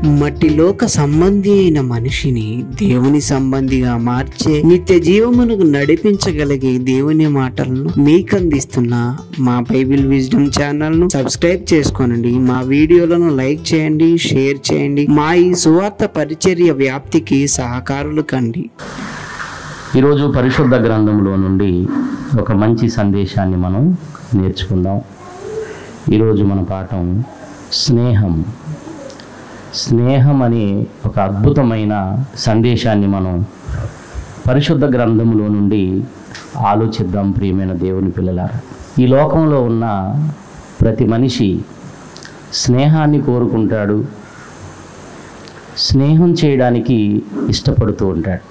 మట్టిలోక సంబంధి అయిన మనిషిని దేవుని సంబంధిగా మార్చే నిత్య జీవమునకు నడిపించగలిగే దేవుని మాటలను మీకు అందిస్తున్న మా బైబిల్ విజ్డమ్ ఛానల్ ను సబ్స్క్రైబ్ చేసుకోనండి మా వీడియోలను లైక్ చేయండి షేర్ చేయండి మా ఈ సువార్త పరిచర్య వ్యాప్తికి సహకారులు కండి ఈరోజు పరిశుద్ధ గ్రంథంలో నుండి ఒక మంచి సందేశాన్ని మనం నేర్చుకుందాం ఈరోజు మన పాఠం స్నేహం స్నేహం అనే ఒక అద్భుతమైన సందేశాన్ని మనం పరిశుద్ధ గ్రంథంలో నుండి ఆలోచిద్దాం ప్రియమైన దేవుని పిల్లలారా ఈ లోకంలో ఉన్న ప్రతి మనిషి స్నేహాన్ని కోరుకుంటాడు స్నేహం చేయడానికి ఇష్టపడుతూ ఉంటాడు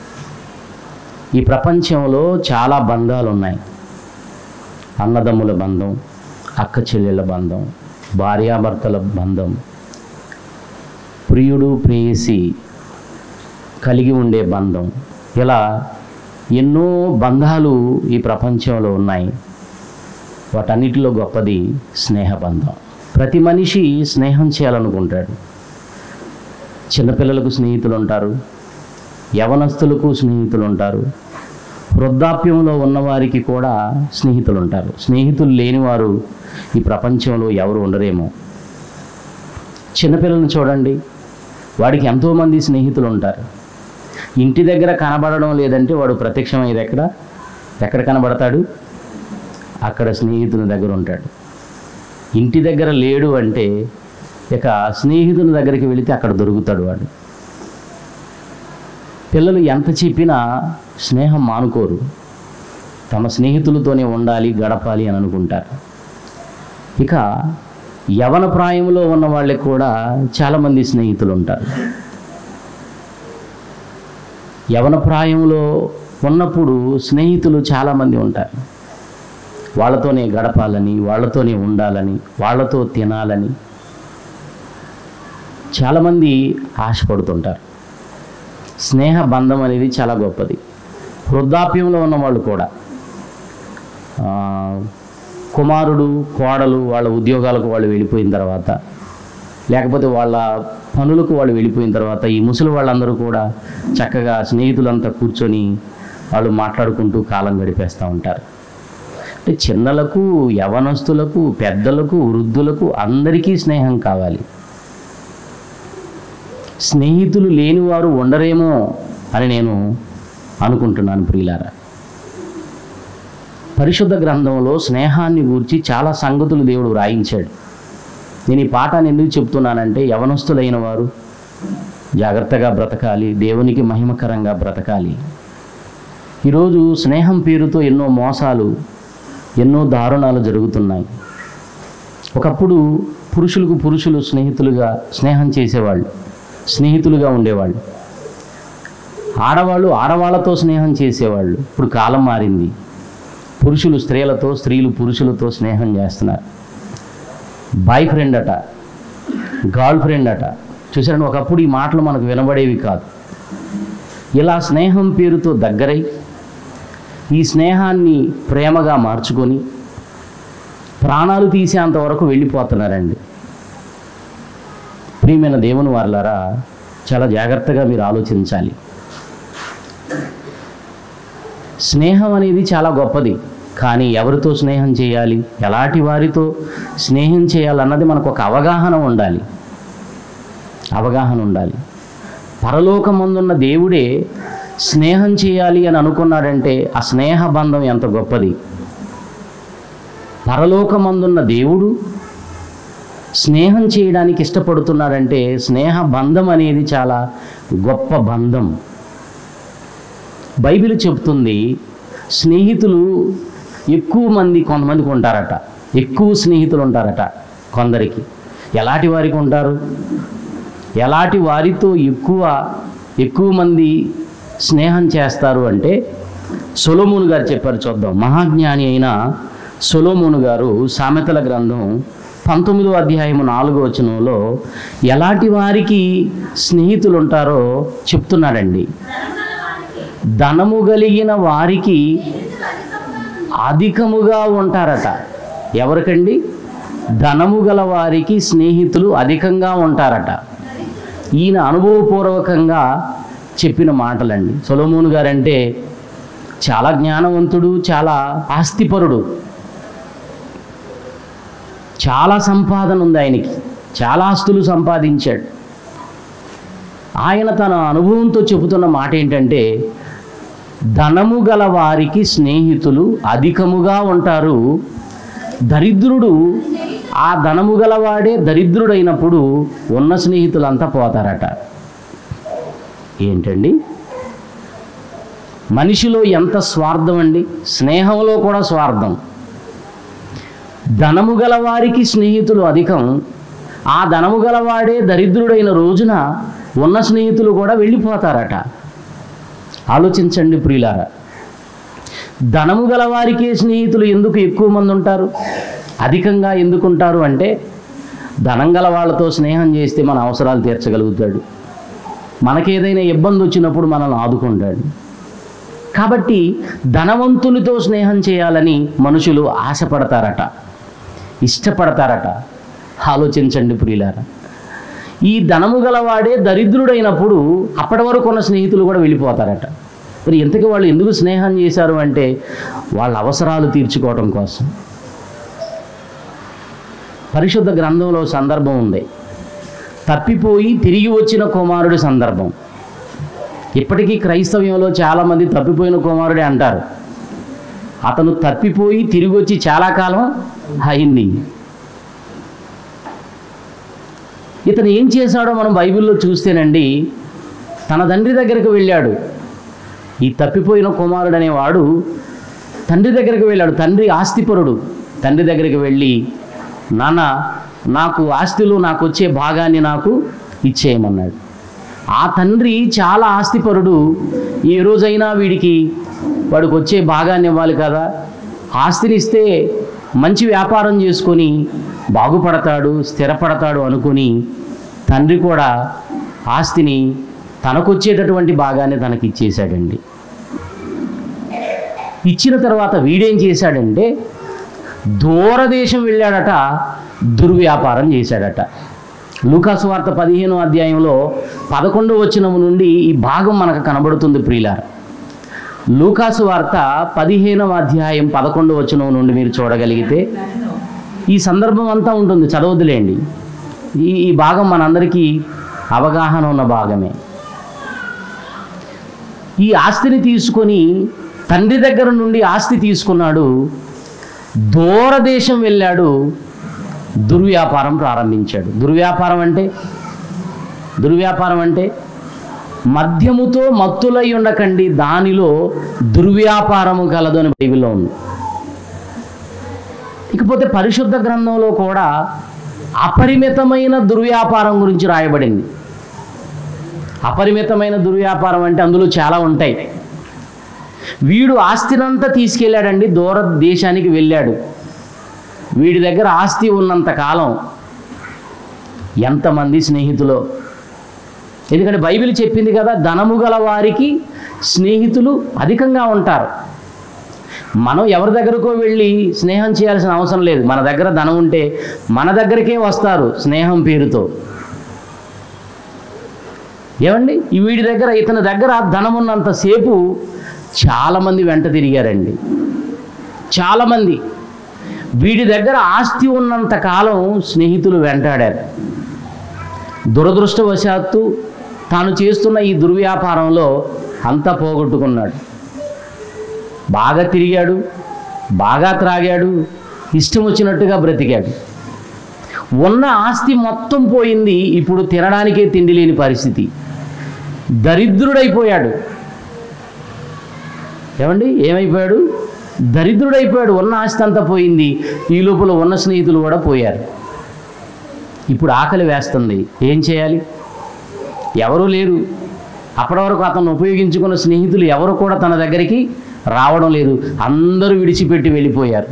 ఈ ప్రపంచంలో చాలా బంధాలు ఉన్నాయి అన్నదమ్ముల బంధం అక్క చెల్లెళ్ళ బంధం భార్యాభర్తల బంధం ప్రియుడు ప్రేయసి కలిగి ఉండే బంధం ఇలా ఎన్నో బంధాలు ఈ ప్రపంచంలో ఉన్నాయి వాటన్నిటిలో గొప్పది స్నేహబంధం ప్రతి మనిషి స్నేహం చేయాలనుకుంటాడు చిన్నపిల్లలకు స్నేహితులు ఉంటారు యవనస్తులకు స్నేహితులు ఉంటారు వృద్ధాప్యంలో ఉన్నవారికి కూడా స్నేహితులు ఉంటారు స్నేహితులు లేనివారు ఈ ప్రపంచంలో ఎవరు ఉండరేమో చిన్నపిల్లలను చూడండి వాడికి ఎంతోమంది స్నేహితులు ఉంటారు ఇంటి దగ్గర కనబడడం లేదంటే వాడు ప్రత్యక్షమయ్యేది ఎక్కడ ఎక్కడ కనబడతాడు అక్కడ స్నేహితుని దగ్గర ఉంటాడు ఇంటి దగ్గర లేడు అంటే ఇక స్నేహితుని దగ్గరికి వెళితే అక్కడ దొరుకుతాడు వాడు పిల్లలు ఎంత చెప్పినా స్నేహం మానుకోరు తమ స్నేహితులతోనే ఉండాలి గడపాలి అని అనుకుంటారు ఇక యవన ప్రాయంలో ఉన్న వాళ్ళకి కూడా చాలామంది స్నేహితులు ఉంటారు యవన ప్రాయంలో ఉన్నప్పుడు స్నేహితులు చాలామంది ఉంటారు వాళ్ళతోనే గడపాలని వాళ్ళతోనే ఉండాలని వాళ్ళతో తినాలని చాలామంది ఆశపడుతుంటారు స్నేహ బంధం అనేది చాలా గొప్పది వృద్ధాప్యంలో ఉన్న వాళ్ళు కూడా ఆ, కుమారుడు కోడలు వాళ్ళ ఉద్యోగాలకు వాళ్ళు వెళ్ళిపోయిన తర్వాత లేకపోతే వాళ్ళ పనులకు వాళ్ళు వెళ్ళిపోయిన తర్వాత ఈ ముసలి వాళ్ళందరూ కూడా చక్కగా స్నేహితులంతా కూర్చొని వాళ్ళు మాట్లాడుకుంటూ కాలం గడిపేస్తూ ఉంటారు అంటే చిన్నలకు యవనస్తులకు పెద్దలకు వృద్ధులకు అందరికీ స్నేహం కావాలి స్నేహితులు లేనివారు ఉండరేమో అని నేను అనుకుంటున్నాను ప్రియులారా పరిశుద్ధ గ్రంథంలో స్నేహాన్ని గూర్చి చాలా సంగతులు దేవుడు వ్రాయించాడు నేను ఈ పాఠాన్ని ఎందుకు చెప్తున్నానంటే యవనస్తులైన వారు జాగ్రత్తగా బ్రతకాలి దేవునికి మహిమకరంగా బ్రతకాలి ఈరోజు స్నేహం పేరుతో ఎన్నో మోసాలు ఎన్నో దారుణాలు జరుగుతున్నాయి ఒకప్పుడు పురుషులకు పురుషులు స్నేహితులుగా స్నేహం చేసేవాళ్ళు స్నేహితులుగా ఉండేవాళ్ళు ఆడవాళ్ళు ఆడవాళ్ళతో స్నేహం చేసేవాళ్ళు ఇప్పుడు కాలం మారింది పురుషులు స్త్రీలతో స్త్రీలు పురుషులతో స్నేహం చేస్తున్నారు బాయ్ ఫ్రెండ్ అట గర్ల్ ఫ్రెండ్ అట చూసారండి ఒకప్పుడు ఈ మాటలు మనకు వినబడేవి కాదు ఇలా స్నేహం పేరుతో దగ్గరై ఈ స్నేహాన్ని ప్రేమగా మార్చుకొని ప్రాణాలు తీసేంత వరకు వెళ్ళిపోతున్నారండి ప్రియమైన దేవుని వారులారా చాలా జాగ్రత్తగా మీరు ఆలోచించాలి స్నేహం అనేది చాలా గొప్పది కానీ ఎవరితో స్నేహం చేయాలి ఎలాంటి వారితో స్నేహం చేయాలన్నది మనకు ఒక అవగాహన ఉండాలి అవగాహన ఉండాలి పరలోకమందున్న దేవుడే స్నేహం చేయాలి అని అనుకున్నాడంటే ఆ స్నేహ బంధం ఎంత గొప్పది పరలోకమందున్న దేవుడు స్నేహం చేయడానికి ఇష్టపడుతున్నాడంటే స్నేహ బంధం అనేది చాలా గొప్ప బంధం బైబిల్ చెప్తుంది స్నేహితులు ఎక్కువ మంది కొంతమందికి ఉంటారట ఎక్కువ స్నేహితులు ఉంటారట కొందరికి ఎలాంటి వారికి ఉంటారు ఎలాంటి వారితో ఎక్కువ ఎక్కువ మంది స్నేహం చేస్తారు అంటే సొలోమోను గారు చెప్పారు చూద్దాం మహాజ్ఞాని అయిన సొలోమోను గారు సామెతల గ్రంథం పంతొమ్మిదో అధ్యాయము నాలుగో వచనంలో ఎలాంటి వారికి స్నేహితులు ఉంటారో చెప్తున్నాడండి ధనము కలిగిన వారికి అధికముగా ఉంటారట ఎవరికండి ధనము గల వారికి స్నేహితులు అధికంగా ఉంటారట ఈయన అనుభవపూర్వకంగా చెప్పిన మాటలండి సొలమోను గారంటే చాలా జ్ఞానవంతుడు చాలా ఆస్తిపరుడు చాలా సంపాదన ఉంది ఆయనకి చాలా ఆస్తులు సంపాదించాడు ఆయన తన అనుభవంతో చెబుతున్న మాట ఏంటంటే ధనము గల వారికి స్నేహితులు అధికముగా ఉంటారు దరిద్రుడు ఆ ధనము గలవాడే దరిద్రుడైనప్పుడు ఉన్న స్నేహితులంతా పోతారట ఏంటండి మనిషిలో ఎంత స్వార్థం అండి స్నేహంలో కూడా స్వార్థం ధనము గలవారికి స్నేహితులు అధికం ఆ ధనము గలవాడే దరిద్రుడైన రోజున ఉన్న స్నేహితులు కూడా వెళ్ళిపోతారట ఆలోచించండి ప్రియులారా ధనము గలవారికే స్నేహితులు ఎందుకు ఎక్కువ మంది ఉంటారు అధికంగా ఎందుకు ఉంటారు అంటే ధనం గల వాళ్ళతో స్నేహం చేస్తే మన అవసరాలు తీర్చగలుగుతాడు మనకేదైనా ఇబ్బంది వచ్చినప్పుడు మనల్ని ఆదుకుంటాడు కాబట్టి ధనవంతునితో స్నేహం చేయాలని మనుషులు ఆశపడతారట ఇష్టపడతారట ఆలోచించండి ప్రియులారా ఈ ధనము గలవాడే దరిద్రుడైనప్పుడు అప్పటి వరకు ఉన్న స్నేహితులు కూడా వెళ్ళిపోతారట మరి ఇంతకీ వాళ్ళు ఎందుకు స్నేహం చేశారు అంటే వాళ్ళ అవసరాలు తీర్చుకోవడం కోసం పరిశుద్ధ గ్రంథంలో సందర్భం ఉంది తప్పిపోయి తిరిగి వచ్చిన కుమారుడి సందర్భం ఇప్పటికీ క్రైస్తవ్యంలో చాలామంది తప్పిపోయిన కుమారుడే అంటారు అతను తప్పిపోయి తిరిగి వచ్చి చాలా కాలం అయింది ఇతను ఏం చేశాడో మనం బైబిల్లో చూస్తేనండి తన తండ్రి దగ్గరికి వెళ్ళాడు ఈ తప్పిపోయిన కుమారుడు అనేవాడు తండ్రి దగ్గరికి వెళ్ళాడు తండ్రి ఆస్తిపరుడు తండ్రి దగ్గరికి వెళ్ళి నాన్న నాకు ఆస్తిలో నాకు వచ్చే భాగాన్ని నాకు ఇచ్చేయమన్నాడు ఆ తండ్రి చాలా ఆస్తిపరుడు ఏ రోజైనా వీడికి వాడికి వచ్చే భాగాన్ని ఇవ్వాలి కదా ఆస్తిని ఇస్తే మంచి వ్యాపారం చేసుకొని బాగుపడతాడు స్థిరపడతాడు అనుకుని తండ్రి కూడా ఆస్తిని తనకొచ్చేటటువంటి భాగాన్ని తనకి ఇచ్చేశాడండి ఇచ్చిన తర్వాత వీడేం చేశాడంటే దూరదేశం వెళ్ళాడట దుర్వ్యాపారం చేశాడట లూకాసు వార్త పదిహేను అధ్యాయంలో పదకొండు వచనము నుండి ఈ భాగం మనకు కనబడుతుంది ప్రియులార లూకాసు వార్త పదిహేనవ అధ్యాయం పదకొండు వచనం నుండి మీరు చూడగలిగితే ఈ సందర్భం అంతా ఉంటుంది చదవద్దులేండి ఈ ఈ భాగం మనందరికీ అవగాహన ఉన్న భాగమే ఈ ఆస్తిని తీసుకొని తండ్రి దగ్గర నుండి ఆస్తి తీసుకున్నాడు దూరదేశం వెళ్ళాడు దుర్వ్యాపారం ప్రారంభించాడు దుర్వ్యాపారం అంటే దుర్వ్యాపారం అంటే మద్యముతో మత్తులై ఉండకండి దానిలో దుర్వ్యాపారము కలదు అని బైబిల్లో ఉంది ఇకపోతే పరిశుద్ధ గ్రంథంలో కూడా అపరిమితమైన దుర్వ్యాపారం గురించి రాయబడింది అపరిమితమైన దుర్వ్యాపారం అంటే అందులో చాలా ఉంటాయి వీడు ఆస్తినంతా తీసుకెళ్ళాడండి దూర దేశానికి వెళ్ళాడు వీడి దగ్గర ఆస్తి ఉన్నంత కాలం ఎంతమంది స్నేహితులో ఎందుకంటే బైబిల్ చెప్పింది కదా ధనము గల వారికి స్నేహితులు అధికంగా ఉంటారు మనం ఎవరి దగ్గరకో వెళ్ళి స్నేహం చేయాల్సిన అవసరం లేదు మన దగ్గర ధనం ఉంటే మన దగ్గరికే వస్తారు స్నేహం పేరుతో ఏమండి ఈ వీడి దగ్గర ఇతని దగ్గర ధనం ఉన్నంతసేపు చాలామంది వెంట తిరిగారండి చాలామంది వీడి దగ్గర ఆస్తి ఉన్నంత కాలం స్నేహితులు వెంటాడారు దురదృష్టవశాత్తు తాను చేస్తున్న ఈ దుర్వ్యాపారంలో అంతా పోగొట్టుకున్నాడు బాగా తిరిగాడు బాగా త్రాగాడు ఇష్టం వచ్చినట్టుగా బ్రతికాడు ఉన్న ఆస్తి మొత్తం పోయింది ఇప్పుడు తినడానికే తిండి లేని పరిస్థితి దరిద్రుడైపోయాడు ఏమండి ఏమైపోయాడు దరిద్రుడైపోయాడు ఉన్న ఆస్తి అంతా పోయింది ఈ లోపల ఉన్న స్నేహితులు కూడా పోయారు ఇప్పుడు ఆకలి వేస్తుంది ఏం చేయాలి ఎవరూ లేరు అప్పటి వరకు అతను ఉపయోగించుకున్న స్నేహితులు ఎవరు కూడా తన దగ్గరికి రావడం లేదు అందరూ విడిచిపెట్టి వెళ్ళిపోయారు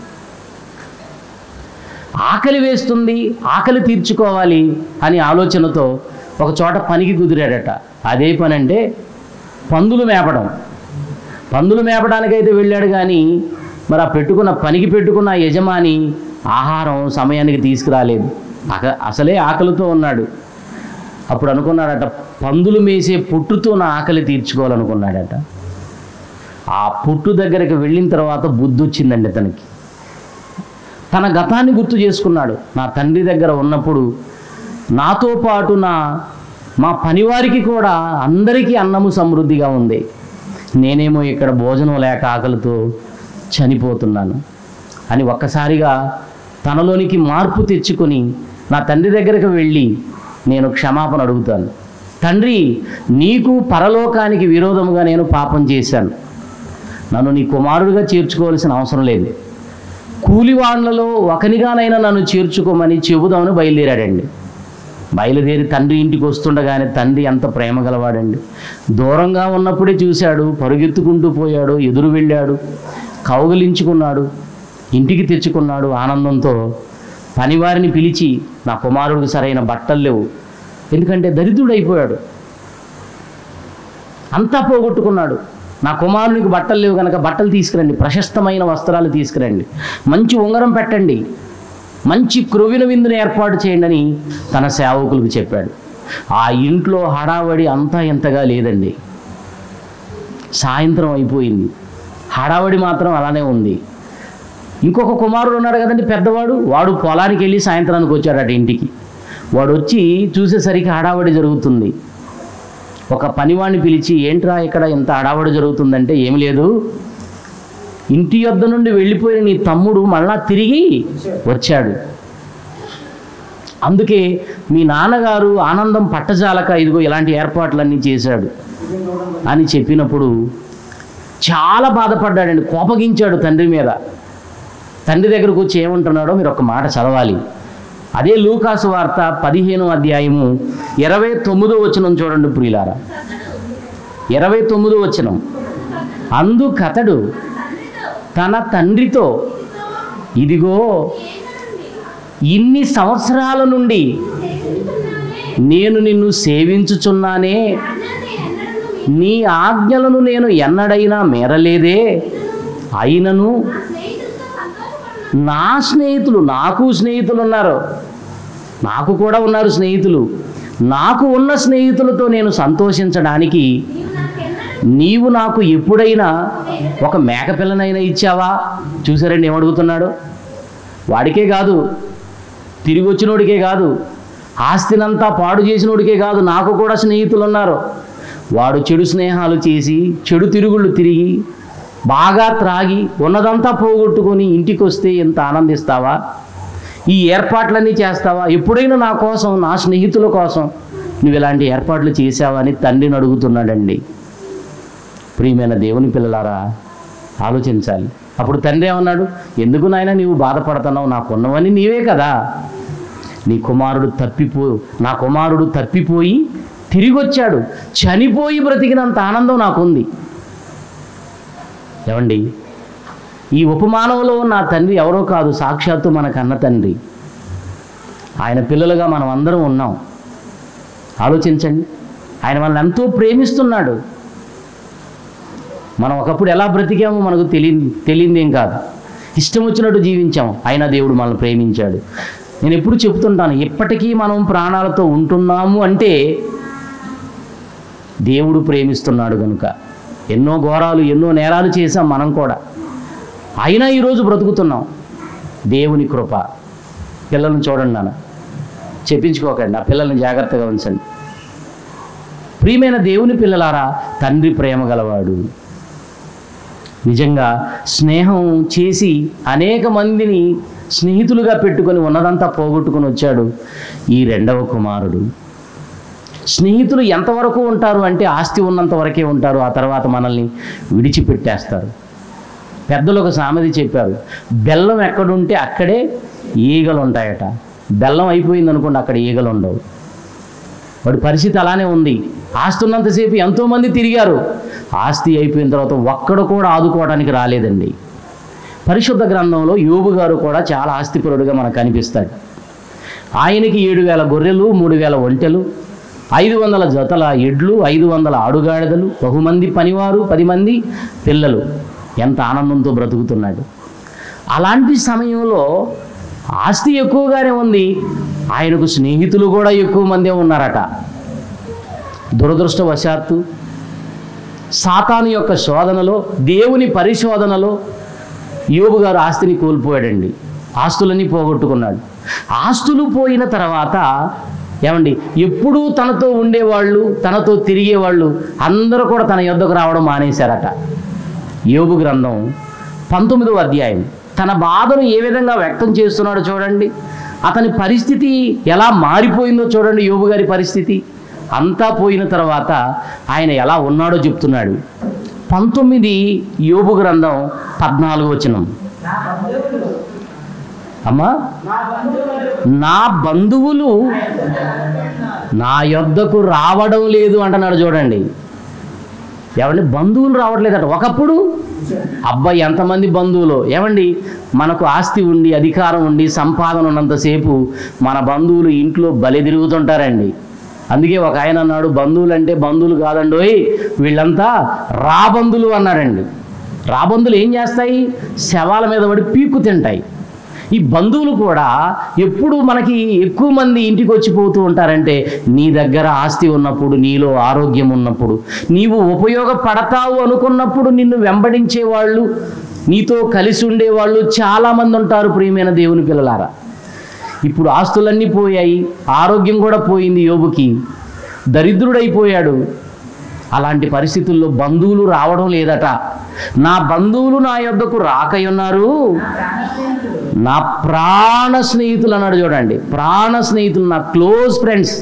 ఆకలి వేస్తుంది ఆకలి తీర్చుకోవాలి అని ఆలోచనతో ఒక చోట పనికి కుదిరాడట అదే పని అంటే పందులు మేపడం పందులు మేపడానికైతే వెళ్ళాడు కానీ మరి ఆ పెట్టుకున్న పనికి పెట్టుకున్న ఆ యజమాని ఆహారం సమయానికి తీసుకురాలేదు అక అసలే ఆకలితో ఉన్నాడు అప్పుడు అనుకున్నాడట పందులు మేసే పుట్టుతో నా ఆకలి తీర్చుకోవాలనుకున్నాడట ఆ పుట్టు దగ్గరికి వెళ్ళిన తర్వాత బుద్ధి వచ్చిందండి అతనికి తన గతాన్ని గుర్తు చేసుకున్నాడు నా తండ్రి దగ్గర ఉన్నప్పుడు నాతో పాటు నా మా పనివారికి కూడా అందరికీ అన్నము సమృద్ధిగా ఉంది నేనేమో ఇక్కడ భోజనం లేక ఆకలితో చనిపోతున్నాను అని ఒక్కసారిగా తనలోనికి మార్పు తెచ్చుకొని నా తండ్రి దగ్గరకు వెళ్ళి నేను క్షమాపణ అడుగుతాను తండ్రి నీకు పరలోకానికి విరోధముగా నేను పాపం చేశాను నన్ను నీ కుమారుడిగా చేర్చుకోవాల్సిన అవసరం లేదు కూలివాళ్లలో ఒకనిగానైనా నన్ను చేర్చుకోమని చెబుదామని బయలుదేరాడండి బయలుదేరి తండ్రి ఇంటికి వస్తుండగానే తండ్రి ఎంత ప్రేమ గలవాడండి దూరంగా ఉన్నప్పుడే చూశాడు పరుగెత్తుకుంటూ పోయాడు ఎదురు వెళ్ళాడు కౌగలించుకున్నాడు ఇంటికి తెచ్చుకున్నాడు ఆనందంతో పనివారిని పిలిచి నా కుమారుడికి సరైన బట్టలు లేవు ఎందుకంటే దరిద్రుడైపోయాడు అంతా పోగొట్టుకున్నాడు నా కుమారునికి బట్టలు లేవు కనుక బట్టలు తీసుకురండి ప్రశస్తమైన వస్త్రాలు తీసుకురండి మంచి ఉంగరం పెట్టండి మంచి క్రొవిన విందును ఏర్పాటు చేయండి అని తన సేవకులకు చెప్పాడు ఆ ఇంట్లో హడావడి అంతా ఎంతగా లేదండి సాయంత్రం అయిపోయింది హడావడి మాత్రం అలానే ఉంది ఇంకొక కుమారుడు ఉన్నాడు కదండి పెద్దవాడు వాడు పొలానికి వెళ్ళి సాయంత్రానికి వచ్చాడట ఇంటికి వాడు వచ్చి చూసేసరికి హడావడి జరుగుతుంది ఒక పనివాడిని పిలిచి ఏంట్రా ఇక్కడ ఇంత హడావడి జరుగుతుందంటే ఏమి లేదు ఇంటి యొద్ద నుండి వెళ్ళిపోయిన నీ తమ్ముడు మళ్ళా తిరిగి వచ్చాడు అందుకే మీ నాన్నగారు ఆనందం పట్టజాలక ఇదిగో ఇలాంటి ఏర్పాట్లన్నీ చేశాడు అని చెప్పినప్పుడు చాలా బాధపడ్డాడండి కోపగించాడు తండ్రి మీద తండ్రి దగ్గరకు వచ్చి ఏమంటున్నాడో మీరు ఒక మాట చదవాలి అదే లూకాసు వార్త పదిహేను అధ్యాయము ఇరవై తొమ్మిదో వచనం చూడండి ప్రియులారా ఇరవై తొమ్మిదో వచనం అందుకతడు తన తండ్రితో ఇదిగో ఇన్ని సంవత్సరాల నుండి నేను నిన్ను సేవించుచున్నానే నీ ఆజ్ఞలను నేను ఎన్నడైనా మేరలేదే అయినను నా స్నేహితులు నాకు స్నేహితులు ఉన్నారు నాకు కూడా ఉన్నారు స్నేహితులు నాకు ఉన్న స్నేహితులతో నేను సంతోషించడానికి నీవు నాకు ఎప్పుడైనా ఒక మేకపిల్లనైనా ఇచ్చావా చూసారండి ఏమడుగుతున్నాడు వాడికే కాదు తిరిగి వచ్చినోడికే కాదు ఆస్తినంతా పాడు చేసినోడికే కాదు నాకు కూడా స్నేహితులు ఉన్నారు వాడు చెడు స్నేహాలు చేసి చెడు తిరుగుళ్ళు తిరిగి బాగా త్రాగి ఉన్నదంతా పోగొట్టుకొని ఇంటికి వస్తే ఎంత ఆనందిస్తావా ఈ ఏర్పాట్లన్నీ చేస్తావా ఎప్పుడైనా నా కోసం నా స్నేహితుల కోసం నువ్వు ఇలాంటి ఏర్పాట్లు చేసావా అని తండ్రిని అడుగుతున్నాడండి ప్రియమైన దేవుని పిల్లలారా ఆలోచించాలి అప్పుడు తండ్రి ఏమన్నాడు ఎందుకు నాయన నీవు బాధపడుతున్నావు నాకున్నవని నీవే కదా నీ కుమారుడు తప్పిపో నా కుమారుడు తప్పిపోయి తిరిగి వచ్చాడు చనిపోయి బ్రతికినంత ఆనందం నాకుంది ఏమండి ఈ ఉపమానంలో నా తండ్రి ఎవరో కాదు సాక్షాత్తు మన కన్న తండ్రి ఆయన పిల్లలుగా మనం అందరం ఉన్నాం ఆలోచించండి ఆయన మనల్ని ఎంతో ప్రేమిస్తున్నాడు మనం ఒకప్పుడు ఎలా బ్రతికామో మనకు తెలియదు తెలియందేం కాదు ఇష్టం వచ్చినట్టు జీవించాం అయినా దేవుడు మనల్ని ప్రేమించాడు నేను ఎప్పుడు చెప్తుంటాను ఇప్పటికీ మనం ప్రాణాలతో ఉంటున్నాము అంటే దేవుడు ప్రేమిస్తున్నాడు కనుక ఎన్నో ఘోరాలు ఎన్నో నేరాలు చేసాం మనం కూడా అయినా ఈరోజు బ్రతుకుతున్నాం దేవుని కృప పిల్లల్ని చూడండి నాన్న చెప్పించుకోకండి ఆ పిల్లల్ని జాగ్రత్తగా ఉంచండి ప్రియమైన దేవుని పిల్లలారా తండ్రి ప్రేమ గలవాడు నిజంగా స్నేహం చేసి అనేక మందిని స్నేహితులుగా పెట్టుకొని ఉన్నదంతా పోగొట్టుకొని వచ్చాడు ఈ రెండవ కుమారుడు స్నేహితులు ఎంతవరకు ఉంటారు అంటే ఆస్తి ఉన్నంత వరకే ఉంటారు ఆ తర్వాత మనల్ని విడిచిపెట్టేస్తారు పెద్దలు ఒక సామెత చెప్పారు బెల్లం ఎక్కడుంటే అక్కడే ఈగలు ఉంటాయట బెల్లం అయిపోయింది అనుకోండి అక్కడ ఈగలు ఉండవు వాడి పరిస్థితి అలానే ఉంది ఆస్తి ఉన్నంతసేపు ఎంతోమంది తిరిగారు ఆస్తి అయిపోయిన తర్వాత ఒక్కడు కూడా ఆదుకోవడానికి రాలేదండి పరిశుద్ధ గ్రంథంలో యోబు గారు కూడా చాలా ఆస్తిపరుడుగా మనకు కనిపిస్తాడు ఆయనకి ఏడు వేల గొర్రెలు మూడు వేల ఒంటెలు ఐదు వందల జతల ఎడ్లు ఐదు వందల ఆడుగాడిదలు బహుమంది పనివారు పది మంది పిల్లలు ఎంత ఆనందంతో బ్రతుకుతున్నాడు అలాంటి సమయంలో ఆస్తి ఎక్కువగానే ఉంది ఆయనకు స్నేహితులు కూడా ఎక్కువ మందే ఉన్నారట దురదృష్టవశాత్తు సాతాను యొక్క శోధనలో దేవుని పరిశోధనలో యోబు గారు ఆస్తిని కోల్పోయాడండి ఆస్తులన్నీ పోగొట్టుకున్నాడు ఆస్తులు పోయిన తర్వాత ఏమండి ఎప్పుడూ తనతో ఉండేవాళ్ళు తనతో తిరిగేవాళ్ళు అందరూ కూడా తన యొద్దకు రావడం మానేశారట యోబు గ్రంథం పంతొమ్మిదవ అధ్యాయం తన బాధను ఏ విధంగా వ్యక్తం చేస్తున్నాడో చూడండి అతని పరిస్థితి ఎలా మారిపోయిందో చూడండి యోబు గారి పరిస్థితి అంతా పోయిన తర్వాత ఆయన ఎలా ఉన్నాడో చెప్తున్నాడు పంతొమ్మిది యోబు గ్రంథం పద్నాలుగు వచనం అమ్మా నా బంధువులు నా యొద్దకు రావడం లేదు అంటున్నాడు చూడండి ఏమండి బంధువులు రావట్లేదట ఒకప్పుడు అబ్బాయి ఎంతమంది బంధువులు ఏమండి మనకు ఆస్తి ఉండి అధికారం ఉండి సంపాదన ఉన్నంతసేపు మన బంధువులు ఇంట్లో బలి తిరుగుతుంటారండి అందుకే ఒక ఆయన అన్నాడు బంధువులు అంటే బంధువులు కాదండోయ్ వీళ్ళంతా రాబంధులు అన్నాడండి రాబంధులు ఏం చేస్తాయి శవాల మీద పడి పీక్కు తింటాయి ఈ బంధువులు కూడా ఎప్పుడు మనకి ఎక్కువ మంది ఇంటికి వచ్చి పోతూ ఉంటారంటే నీ దగ్గర ఆస్తి ఉన్నప్పుడు నీలో ఆరోగ్యం ఉన్నప్పుడు నీవు ఉపయోగపడతావు అనుకున్నప్పుడు నిన్ను వెంబడించే వాళ్ళు నీతో కలిసి ఉండేవాళ్ళు చాలామంది ఉంటారు ప్రియమైన దేవుని పిల్లలారా ఇప్పుడు ఆస్తులన్నీ పోయాయి ఆరోగ్యం కూడా పోయింది యోబుకి దరిద్రుడైపోయాడు అలాంటి పరిస్థితుల్లో బంధువులు రావడం లేదట నా బంధువులు నా యొద్దకు రాకయున్నారు నా ప్రాణ స్నేహితులు అన్నాడు చూడండి ప్రాణ స్నేహితులు నా క్లోజ్ ఫ్రెండ్స్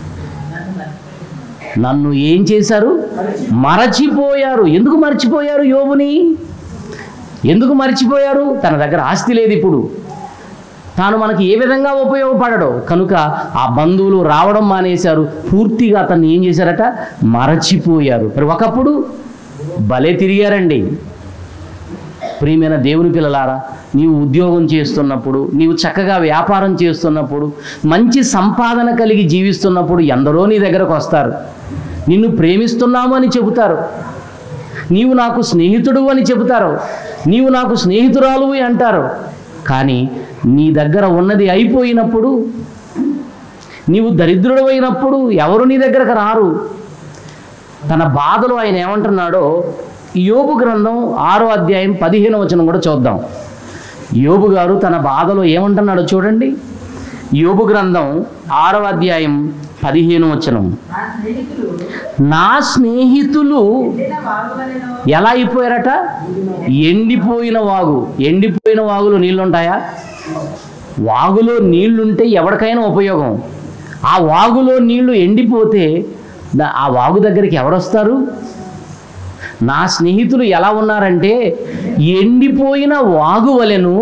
నన్ను ఏం చేశారు మరచిపోయారు ఎందుకు మర్చిపోయారు యోబుని ఎందుకు మర్చిపోయారు తన దగ్గర ఆస్తి లేదు ఇప్పుడు తాను మనకి ఏ విధంగా ఉపయోగపడడు కనుక ఆ బంధువులు రావడం మానేశారు పూర్తిగా అతన్ని ఏం చేశారట మరచిపోయారు మరి ఒకప్పుడు భలే తిరిగారండి ప్రియమైన దేవుని పిల్లలారా నీవు ఉద్యోగం చేస్తున్నప్పుడు నీవు చక్కగా వ్యాపారం చేస్తున్నప్పుడు మంచి సంపాదన కలిగి జీవిస్తున్నప్పుడు ఎందరో నీ దగ్గరకు వస్తారు నిన్ను ప్రేమిస్తున్నాము అని చెబుతారు నీవు నాకు స్నేహితుడు అని చెబుతారు నీవు నాకు స్నేహితురాలు అంటారు కానీ నీ దగ్గర ఉన్నది అయిపోయినప్పుడు నీవు దరిద్రుడు అయినప్పుడు ఎవరు నీ దగ్గరకు రారు తన బాధలో ఆయన ఏమంటున్నాడో యోబు గ్రంథం ఆరో అధ్యాయం పదిహేను వచనం కూడా చూద్దాం యోబు గారు తన బాధలో ఏమంటున్నాడో చూడండి యోబు గ్రంథం ఆరో అధ్యాయం పదిహేను వచనం నా స్నేహితులు ఎలా అయిపోయారట ఎండిపోయిన వాగు ఎండిపోయిన వాగులో నీళ్ళు ఉంటాయా వాగులో నీళ్లుంటే ఎవరికైనా ఉపయోగం ఆ వాగులో నీళ్లు ఎండిపోతే దా- ఆ వాగు దగ్గరికి ఎవరు వస్తారు నా స్నేహితులు ఎలా ఉన్నారంటే ఎండిపోయిన వాగు వలెను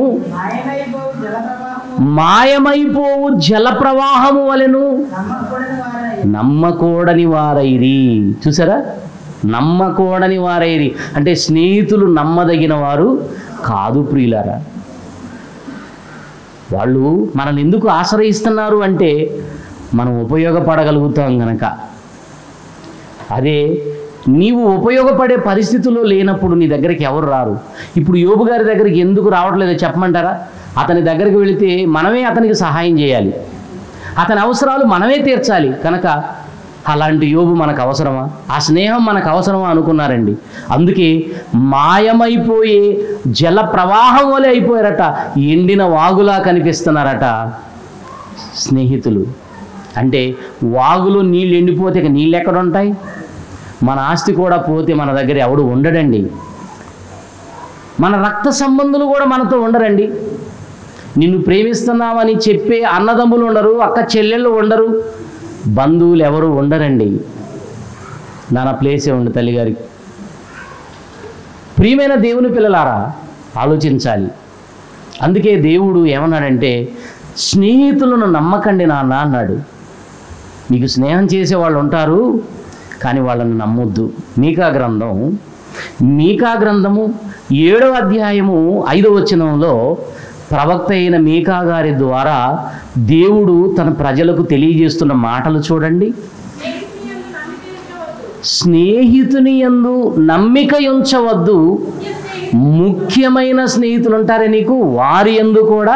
మాయమైపోవు జల ప్రవాహము వలెను నమ్మకూడని వారైరి చూసారా నమ్మకూడని వారైరి అంటే స్నేహితులు నమ్మదగిన వారు కాదు ప్రియులారా వాళ్ళు మనల్ని ఎందుకు ఆశ్రయిస్తున్నారు అంటే మనం ఉపయోగపడగలుగుతాం గనక అదే నీవు ఉపయోగపడే పరిస్థితుల్లో లేనప్పుడు నీ దగ్గరికి ఎవరు రారు ఇప్పుడు యోబు గారి దగ్గరికి ఎందుకు రావట్లేదో చెప్పమంటారా అతని దగ్గరికి వెళితే మనమే అతనికి సహాయం చేయాలి అతని అవసరాలు మనమే తీర్చాలి కనుక అలాంటి యోబు మనకు అవసరమా ఆ స్నేహం మనకు అవసరమా అనుకున్నారండి అందుకే మాయమైపోయే జల ప్రవాహం వలె అయిపోయారట ఎండిన వాగులా కనిపిస్తున్నారట స్నేహితులు అంటే వాగులో నీళ్ళు ఎండిపోతే ఇక నీళ్ళు ఎక్కడ ఉంటాయి మన ఆస్తి కూడా పోతే మన దగ్గర ఎవడు ఉండడండి మన రక్త సంబంధులు కూడా మనతో ఉండరండి నిన్ను ప్రేమిస్తున్నామని చెప్పే అన్నదమ్ములు ఉండరు అక్క చెల్లెళ్ళు ఉండరు బంధువులు ఎవరు ఉండరండి నాన్న ప్లేసే ఉంది తల్లిగారికి ప్రియమైన దేవుని పిల్లలారా ఆలోచించాలి అందుకే దేవుడు ఏమన్నాడంటే స్నేహితులను నమ్మకండి నాన్న అన్నాడు మీకు స్నేహం చేసే వాళ్ళు ఉంటారు కానీ వాళ్ళని నమ్మొద్దు మీకా గ్రంథం మీకా గ్రంథము ఏడవ అధ్యాయము ఐదవ వచనంలో ప్రవక్త అయిన మీకా గారి ద్వారా దేవుడు తన ప్రజలకు తెలియజేస్తున్న మాటలు చూడండి స్నేహితుని యందు నమ్మిక ఉంచవద్దు ముఖ్యమైన స్నేహితులు ఉంటారే నీకు వారి యందు కూడా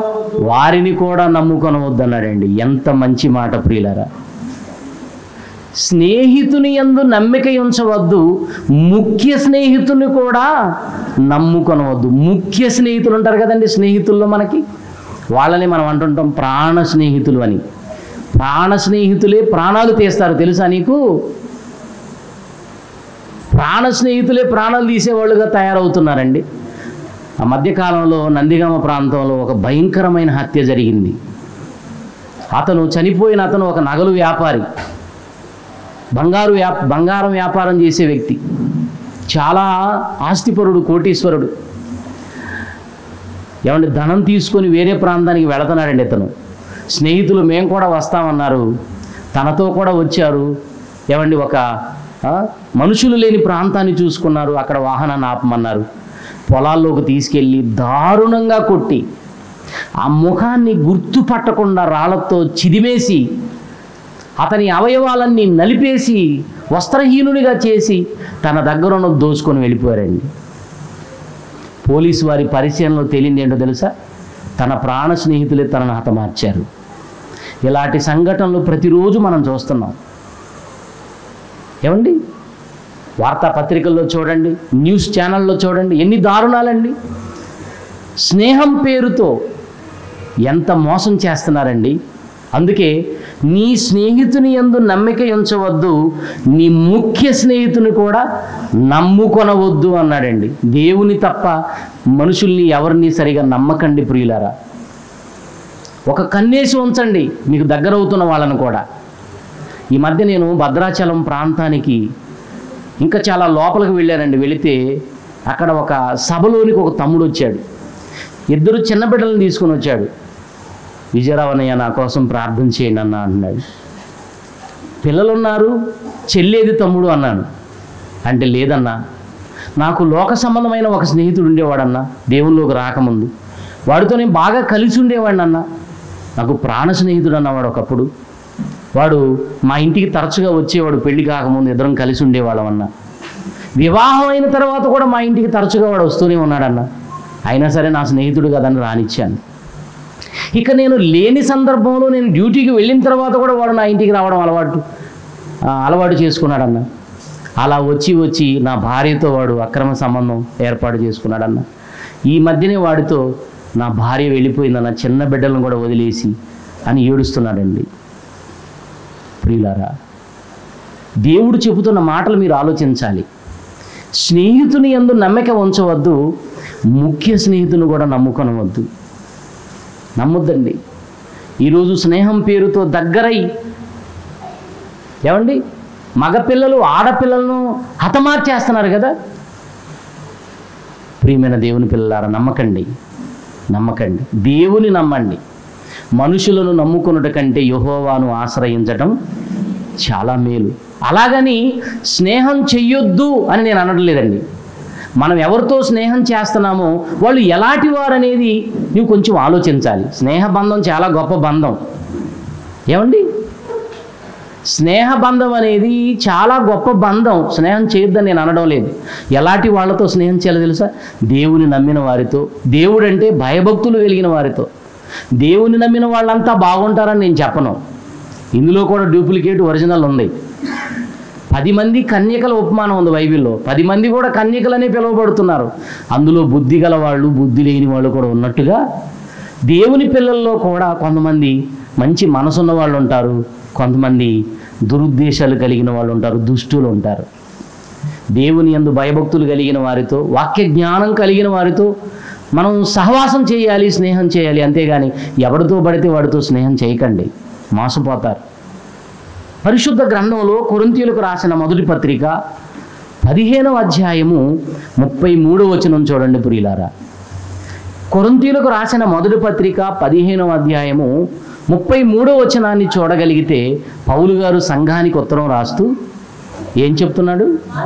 వారిని కూడా నమ్ముకొనవద్దు అన్నాడండి ఎంత మంచి మాట ప్రియులరా స్నేహితుని యందు నమ్మిక ఉంచవద్దు ముఖ్య స్నేహితుని కూడా నమ్ముకొనవద్దు ముఖ్య స్నేహితులు ఉంటారు కదండి స్నేహితుల్లో మనకి వాళ్ళని మనం అంటుంటాం ప్రాణ స్నేహితులు అని ప్రాణ స్నేహితులే ప్రాణాలు తీస్తారు తెలుసా నీకు ప్రాణ స్నేహితులే ప్రాణాలు తీసేవాళ్ళుగా తయారవుతున్నారండి ఆ మధ్యకాలంలో నందిగామ ప్రాంతంలో ఒక భయంకరమైన హత్య జరిగింది అతను చనిపోయిన అతను ఒక నగలు వ్యాపారి బంగారు వ్యాప బంగారం వ్యాపారం చేసే వ్యక్తి చాలా ఆస్తిపరుడు కోటీశ్వరుడు ఏమంటే ధనం తీసుకొని వేరే ప్రాంతానికి వెళుతున్నాడండి ఇతను స్నేహితులు మేము కూడా వస్తామన్నారు తనతో కూడా వచ్చారు ఏమండి ఒక ఆ, మనుషులు లేని ప్రాంతాన్ని చూసుకున్నారు అక్కడ వాహనాన్ని ఆపమన్నారు పొలాల్లోకి తీసుకెళ్ళి దారుణంగా కొట్టి ఆ ముఖాన్ని గుర్తుపట్టకుండా రాళ్లతో చిదిమేసి అతని అవయవాలన్నీ నలిపేసి వస్త్రహీనునిగా చేసి తన దగ్గర దోచుకొని వెళ్ళిపోయారండి పోలీసు వారి పరిశీలనలో తేలింది ఏంటో తెలుసా తన ప్రాణ స్నేహితులే తనను హతమార్చారు ఇలాంటి సంఘటనలు ప్రతిరోజు మనం చూస్తున్నాం ఏమండి వార్తాపత్రికల్లో చూడండి న్యూస్ ఛానల్లో చూడండి ఎన్ని దారుణాలండి స్నేహం పేరుతో ఎంత మోసం చేస్తున్నారండి అందుకే నీ స్నేహితుని యందు నమ్మిక ఉంచవద్దు నీ ముఖ్య స్నేహితుని కూడా నమ్ముకొనవద్దు అన్నాడండి దేవుని తప్ప మనుషుల్ని ఎవరిని సరిగా నమ్మకండి ప్రియులారా ఒక కన్నేసి ఉంచండి మీకు దగ్గరవుతున్న వాళ్ళను కూడా ఈ మధ్య నేను భద్రాచలం ప్రాంతానికి ఇంకా చాలా లోపలికి వెళ్ళానండి వెళితే అక్కడ ఒక సభలోనికి ఒక తమ్ముడు వచ్చాడు ఇద్దరు చిన్న బిడ్డలను తీసుకొని వచ్చాడు విజయరావణయ్య నా కోసం ప్రార్థన చేయండి అన్న అన్నాడు పిల్లలు ఉన్నారు చెల్లేది తమ్ముడు అన్నాను అంటే లేదన్నా నాకు లోక సంబంధమైన ఒక స్నేహితుడు ఉండేవాడన్నా దేవుల్లోకి రాకముందు వాడితో నేను బాగా కలిసి ఉండేవాడిని అన్న నాకు ప్రాణ స్నేహితుడు అన్నవాడు ఒకప్పుడు వాడు మా ఇంటికి తరచుగా వచ్చేవాడు పెళ్లి కాకముందు ఇద్దరం కలిసి ఉండేవాళ్ళం అన్న వివాహం అయిన తర్వాత కూడా మా ఇంటికి తరచుగా వాడు వస్తూనే ఉన్నాడన్న అయినా సరే నా స్నేహితుడు కదని రానిచ్చాను ఇక నేను లేని సందర్భంలో నేను డ్యూటీకి వెళ్ళిన తర్వాత కూడా వాడు నా ఇంటికి రావడం అలవాటు ఆ, అలవాటు చేసుకున్నాడన్న అలా వచ్చి వచ్చి నా భార్యతో వాడు అక్రమ సంబంధం ఏర్పాటు చేసుకున్నాడన్న ఈ మధ్యనే వాడితో నా భార్య వెళ్ళిపోయిందన్న చిన్న బిడ్డలను కూడా వదిలేసి అని ఏడుస్తున్నాడండి ప్రియులారా దేవుడు చెబుతున్న మాటలు మీరు ఆలోచించాలి స్నేహితుని యందు నమ్మిక ఉంచవద్దు ముఖ్య స్నేహితుని కూడా నమ్ముకొనవద్దు నమ్మొద్దండి ఈరోజు స్నేహం పేరుతో దగ్గరై ఏమండి మగపిల్లలు ఆడపిల్లలను హతమార్చేస్తున్నారు కదా ప్రియమైన దేవుని పిల్లలారా నమ్మకండి నమ్మకండి దేవుని నమ్మండి మనుషులను నమ్ముకున్నట కంటే యహోవాను ఆశ్రయించటం చాలా మేలు అలాగని స్నేహం చెయ్యొద్దు అని నేను అనడం లేదండి మనం ఎవరితో స్నేహం చేస్తున్నామో వాళ్ళు ఎలాంటి వారు అనేది నువ్వు కొంచెం ఆలోచించాలి స్నేహ బంధం చాలా గొప్ప బంధం ఏమండి స్నేహ బంధం అనేది చాలా గొప్ప బంధం స్నేహం చేయొద్దని నేను అనడం లేదు ఎలాంటి వాళ్ళతో స్నేహం చేయాలో తెలుసా దేవుని నమ్మిన వారితో దేవుడు అంటే భయభక్తులు కలిగిన వారితో దేవుని నమ్మిన వాళ్ళంతా బాగుంటారని నేను చెప్పను ఇందులో కూడా డూప్లికేట్ ఒరిజినల్ ఉంది పది మంది కన్యకల ఉపమానం ఉంది బైబిల్లో పది మంది కూడా కన్యకలనే పిలువబడుతున్నారు అందులో బుద్ధి గల వాళ్ళు బుద్ధి లేని వాళ్ళు కూడా ఉన్నట్టుగా దేవుని పిల్లల్లో కూడా కొంతమంది మంచి మనసున్న వాళ్ళు ఉంటారు కొంతమంది దురుద్దేశాలు కలిగిన వాళ్ళు ఉంటారు దుష్టులు ఉంటారు దేవుని యందు భయభక్తులు కలిగిన వారితో వాక్య జ్ఞానం కలిగిన వారితో మనం సహవాసం చేయాలి స్నేహం చేయాలి అంతేగాని ఎవరితో పడితే వాడితో స్నేహం చేయకండి మోసపోతారు పరిశుద్ధ గ్రంథంలో కొరింతీయులకు రాసిన మొదటి పత్రిక పదిహేనవ అధ్యాయము ముప్పై మూడవ వచనం చూడండి పురిలారా కొరింతీయులకు రాసిన మొదటి పత్రిక పదిహేనవ అధ్యాయము ముప్పై మూడవ వచనాన్ని చూడగలిగితే పౌలు గారు సంఘానికి ఉత్తరం రాస్తూ ఏం చెప్తున్నాడు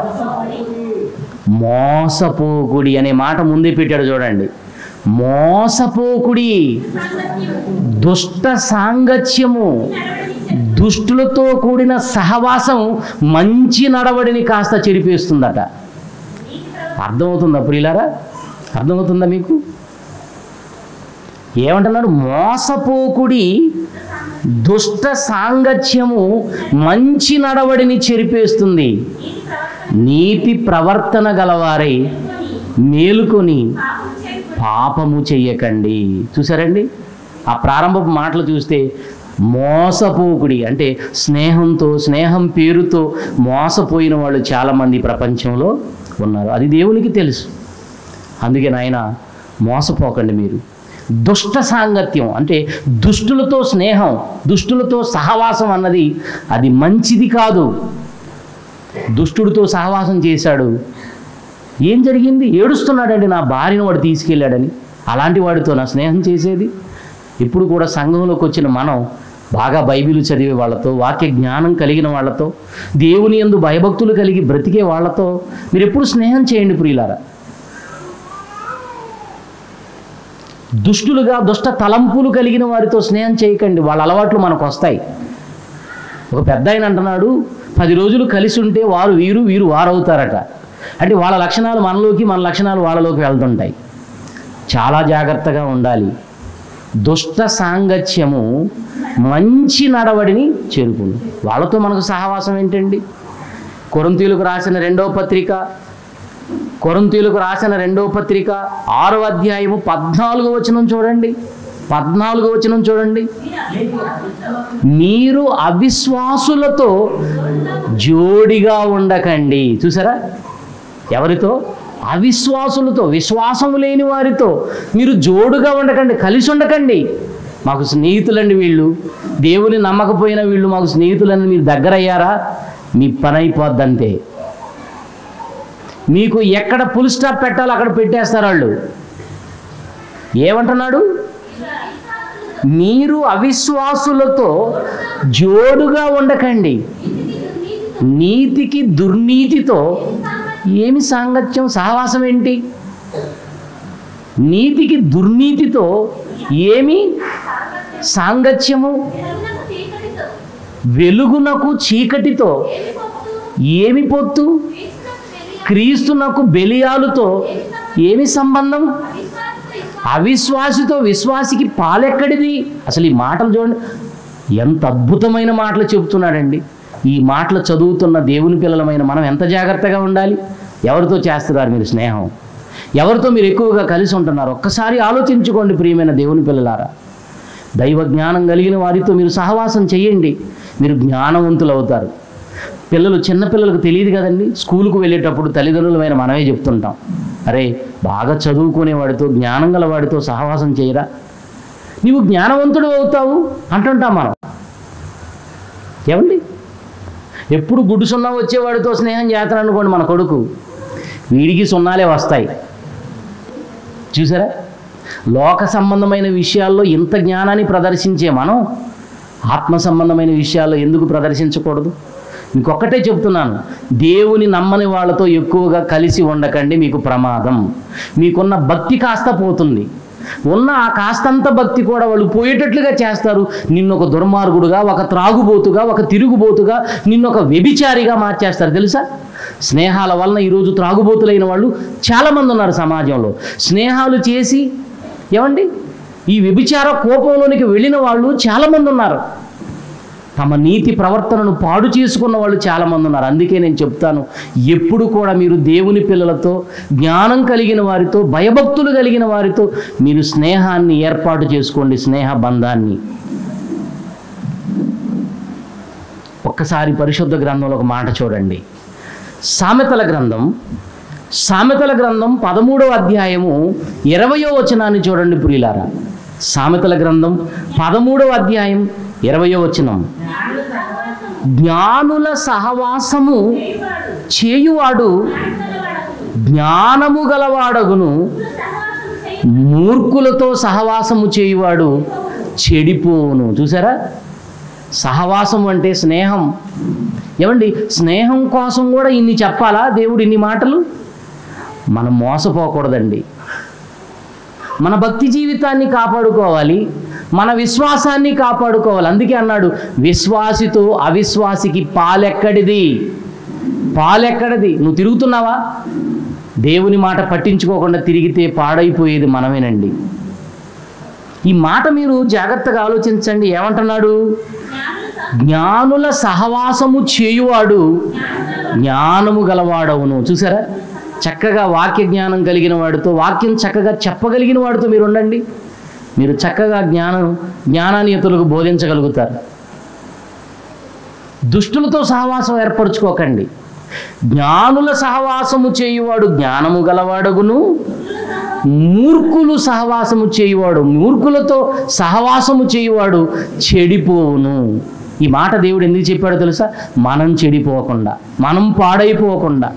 మోసపోకుడి అనే మాట ముందే పెట్టాడు చూడండి మోసపోకుడి దుష్ట సాంగత్యము దుష్టులతో కూడిన సహవాసం మంచి నడవడిని కాస్త చెరిపేస్తుందట అర్థమవుతుందా ప్రియులారా అర్థమవుతుందా మీకు ఏమంటున్నాడు మోసపోకుడి దుష్ట సాంగత్యము మంచి నడవడిని చెరిపేస్తుంది నీతి ప్రవర్తన గలవారై మేలుకొని పాపము చెయ్యకండి చూసారండి ఆ ప్రారంభపు మాటలు చూస్తే మోసపోకుడి అంటే స్నేహంతో స్నేహం పేరుతో మోసపోయిన వాళ్ళు చాలామంది ప్రపంచంలో ఉన్నారు అది దేవునికి తెలుసు అందుకే నాయన మోసపోకండి మీరు దుష్ట సాంగత్యం అంటే దుష్టులతో స్నేహం దుష్టులతో సహవాసం అన్నది అది మంచిది కాదు దుష్టుడితో సహవాసం చేశాడు ఏం జరిగింది ఏడుస్తున్నాడండి నా భార్యను వాడు తీసుకెళ్ళాడని అలాంటి వాడితో నా స్నేహం చేసేది ఇప్పుడు కూడా సంఘంలోకి వచ్చిన మనం బాగా బైబిల్ చదివే వాళ్ళతో వాక్య జ్ఞానం కలిగిన వాళ్ళతో దేవుని యందు భయభక్తులు కలిగి బ్రతికే వాళ్ళతో మీరు ఎప్పుడు స్నేహం చేయండి ప్రియులారా దుష్టులుగా దుష్ట తలంపులు కలిగిన వారితో స్నేహం చేయకండి వాళ్ళ అలవాట్లు మనకు వస్తాయి ఒక పెద్ద ఆయన అంటున్నాడు పది రోజులు కలిసి ఉంటే వారు వీరు వీరు వారు అవుతారట అంటే వాళ్ళ లక్షణాలు మనలోకి మన లక్షణాలు వాళ్ళలోకి వెళ్తుంటాయి చాలా జాగ్రత్తగా ఉండాలి దుష్ట సాంగత్యము మంచి నడవడిని చేరుకుంది వాళ్ళతో మనకు సహవాసం ఏంటండి కొరంతీలకు రాసిన రెండవ పత్రిక కొరంతీలకు రాసిన రెండవ పత్రిక ఆరో అధ్యాయము పద్నాలుగో వచనం చూడండి పద్నాలుగో వచనం చూడండి మీరు అవిశ్వాసులతో జోడిగా ఉండకండి చూసారా ఎవరితో అవిశ్వాసులతో విశ్వాసం లేని వారితో మీరు జోడుగా ఉండకండి కలిసి ఉండకండి మాకు స్నేహితులండి వీళ్ళు దేవుని నమ్మకపోయిన వీళ్ళు మాకు స్నేహితులని మీరు దగ్గర అయ్యారా మీ పని అయిపోద్దంతే మీకు ఎక్కడ ఫుల్ స్టాప్ పెట్టాలో అక్కడ పెట్టేస్తారు వాళ్ళు ఏమంటున్నాడు మీరు అవిశ్వాసులతో జోడుగా ఉండకండి నీతికి దుర్నీతితో ఏమి సాంగత్యం సహవాసం ఏంటి నీతికి దుర్నీతితో ఏమి సాంగత్యము వెలుగునకు చీకటితో ఏమి పొత్తు క్రీస్తునకు బెలియాలుతో ఏమి సంబంధం అవిశ్వాసితో విశ్వాసికి పాలెక్కడిది అసలు ఈ మాటలు చూడండి ఎంత అద్భుతమైన మాటలు చెబుతున్నాడండి ఈ మాటలు చదువుతున్న దేవుని పిల్లలమైన మనం ఎంత జాగ్రత్తగా ఉండాలి ఎవరితో చేస్తున్నారు మీరు స్నేహం ఎవరితో మీరు ఎక్కువగా కలిసి ఉంటున్నారు ఒక్కసారి ఆలోచించుకోండి ప్రియమైన దేవుని పిల్లలారా దైవ జ్ఞానం కలిగిన వారితో మీరు సహవాసం చేయండి మీరు జ్ఞానవంతులు అవుతారు పిల్లలు చిన్నపిల్లలకు తెలియదు కదండి స్కూలుకు వెళ్ళేటప్పుడు తల్లిదండ్రులమైన మనమే చెప్తుంటాం అరే బాగా చదువుకునే వాడితో జ్ఞానం గల వాడితో సహవాసం చేయరా నీవు జ్ఞానవంతుడు అవుతావు అంటుంటాం మనం ఏమండి ఎప్పుడు గుడ్డు సున్నా వచ్చేవాడితో స్నేహం చేస్తాను అనుకోండి మన కొడుకు వీడికి సున్నాలే వస్తాయి చూసారా లోక సంబంధమైన విషయాల్లో ఇంత జ్ఞానాన్ని ప్రదర్శించే మనం ఆత్మ సంబంధమైన విషయాల్లో ఎందుకు ప్రదర్శించకూడదు మీకు ఒక్కటే చెప్తున్నాను దేవుని నమ్మని వాళ్ళతో ఎక్కువగా కలిసి ఉండకండి మీకు ప్రమాదం మీకున్న భక్తి కాస్త పోతుంది ఉన్న ఆ కాస్తంత భక్తి కూడా వాళ్ళు పోయేటట్లుగా చేస్తారు నిన్ను ఒక దుర్మార్గుడుగా ఒక త్రాగుబోతుగా ఒక తిరుగుబోతుగా నిన్ను ఒక వ్యభిచారిగా మార్చేస్తారు తెలుసా స్నేహాల వలన ఈరోజు త్రాగుబోతులైన వాళ్ళు చాలామంది ఉన్నారు సమాజంలో స్నేహాలు చేసి ఏమండి ఈ వ్యభిచార కోపంలోనికి వెళ్ళిన వాళ్ళు చాలామంది ఉన్నారు తమ నీతి ప్రవర్తనను పాడు చేసుకున్న వాళ్ళు చాలామంది ఉన్నారు అందుకే నేను చెప్తాను ఎప్పుడు కూడా మీరు దేవుని పిల్లలతో జ్ఞానం కలిగిన వారితో భయభక్తులు కలిగిన వారితో మీరు స్నేహాన్ని ఏర్పాటు చేసుకోండి స్నేహ బంధాన్ని ఒక్కసారి పరిశుద్ధ గ్రంథంలో ఒక మాట చూడండి సామెతల గ్రంథం సామెతల గ్రంథం పదమూడవ అధ్యాయము ఇరవయో వచనాన్ని చూడండి ప్రియులారా సామెతల గ్రంథం పదమూడవ అధ్యాయం ఇరవయో వచనం జ్ఞానుల సహవాసము చేయువాడు జ్ఞానము గలవాడగును మూర్ఖులతో సహవాసము చేయువాడు చెడిపోను చూసారా సహవాసం అంటే స్నేహం ఏమండి స్నేహం కోసం కూడా ఇన్ని చెప్పాలా దేవుడు ఇన్ని మాటలు మనం మోసపోకూడదండి మన భక్తి జీవితాన్ని కాపాడుకోవాలి మన విశ్వాసాన్ని కాపాడుకోవాలి అందుకే అన్నాడు విశ్వాసితో అవిశ్వాసికి పాలెక్కడిది పాలెక్కడిది నువ్వు తిరుగుతున్నావా దేవుని మాట పట్టించుకోకుండా తిరిగితే పాడైపోయేది మనమేనండి ఈ మాట మీరు జాగ్రత్తగా ఆలోచించండి ఏమంటున్నాడు జ్ఞానుల సహవాసము చేయువాడు జ్ఞానము గలవాడవును చూసారా చక్కగా వాక్య జ్ఞానం కలిగిన వాడితో వాక్యం చక్కగా చెప్పగలిగిన వాడితో మీరు ఉండండి మీరు చక్కగా జ్ఞానం జ్ఞానాన్ని ఇతరులకు బోధించగలుగుతారు దుష్టులతో సహవాసం ఏర్పరచుకోకండి జ్ఞానుల సహవాసము చేయువాడు జ్ఞానము గలవాడగును మూర్ఖులు సహవాసము చేయువాడు మూర్ఖులతో సహవాసము చేయువాడు చెడిపోవును ఈ మాట దేవుడు ఎందుకు చెప్పాడో తెలుసా మనం చెడిపోకుండా మనం పాడైపోకుండా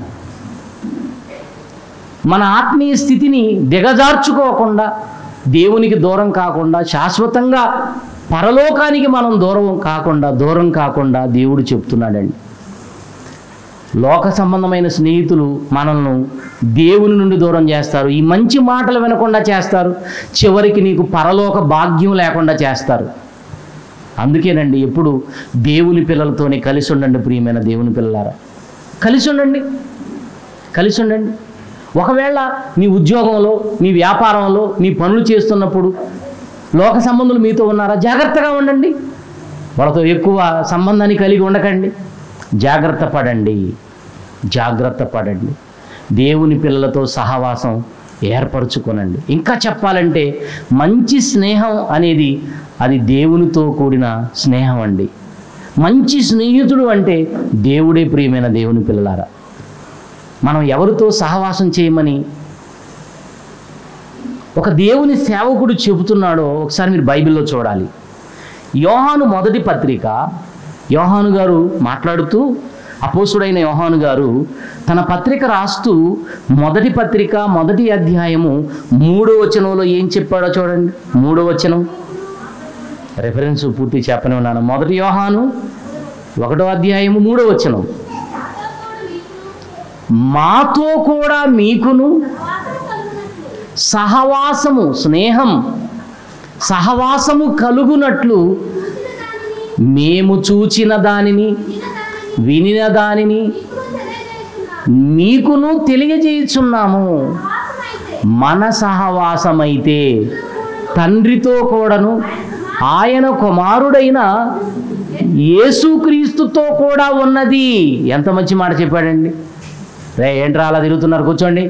మన ఆత్మీయ స్థితిని దిగజార్చుకోకుండా దేవునికి దూరం కాకుండా శాశ్వతంగా పరలోకానికి మనం దూరం కాకుండా దూరం కాకుండా దేవుడు చెప్తున్నాడండి లోక సంబంధమైన స్నేహితులు మనల్ని దేవుని నుండి దూరం చేస్తారు ఈ మంచి మాటలు వినకుండా చేస్తారు చివరికి నీకు పరలోక భాగ్యం లేకుండా చేస్తారు అందుకేనండి ఎప్పుడు దేవుని పిల్లలతోనే కలిసి ఉండండి ప్రియమైన దేవుని పిల్లలారా కలిసి ఉండండి కలిసి ఉండండి ఒకవేళ మీ ఉద్యోగంలో మీ వ్యాపారంలో మీ పనులు చేస్తున్నప్పుడు లోక సంబంధులు మీతో ఉన్నారా జాగ్రత్తగా ఉండండి వాళ్ళతో ఎక్కువ సంబంధాన్ని కలిగి ఉండకండి జాగ్రత్త పడండి జాగ్రత్త పడండి దేవుని పిల్లలతో సహవాసం ఏర్పరచుకోనండి ఇంకా చెప్పాలంటే మంచి స్నేహం అనేది అది దేవునితో కూడిన స్నేహం అండి మంచి స్నేహితుడు అంటే దేవుడే ప్రియమైన దేవుని పిల్లలారా మనం ఎవరితో సహవాసం చేయమని ఒక దేవుని సేవకుడు చెబుతున్నాడో ఒకసారి మీరు బైబిల్లో చూడాలి యోహాను మొదటి పత్రిక యోహాను గారు మాట్లాడుతూ అపోసుడైన యోహాను గారు తన పత్రిక రాస్తూ మొదటి పత్రిక మొదటి అధ్యాయము మూడో వచనంలో ఏం చెప్పాడో చూడండి మూడో వచనం రెఫరెన్స్ పూర్తి చెప్పని ఉన్నాను మొదటి యోహాను ఒకటో అధ్యాయము మూడో వచనం మాతో కూడా మీకును సహవాసము స్నేహం సహవాసము కలుగునట్లు మేము చూచిన దానిని వినిన దానిని మీకును తెలియజేయుచున్నాము మన సహవాసమైతే తండ్రితో కూడాను ఆయన కుమారుడైన యేసుక్రీస్తుతో కూడా ఉన్నది ఎంత మంచి మాట చెప్పాడండి రే ఏంట్రా అలా తిరుగుతున్నారు కూర్చోండి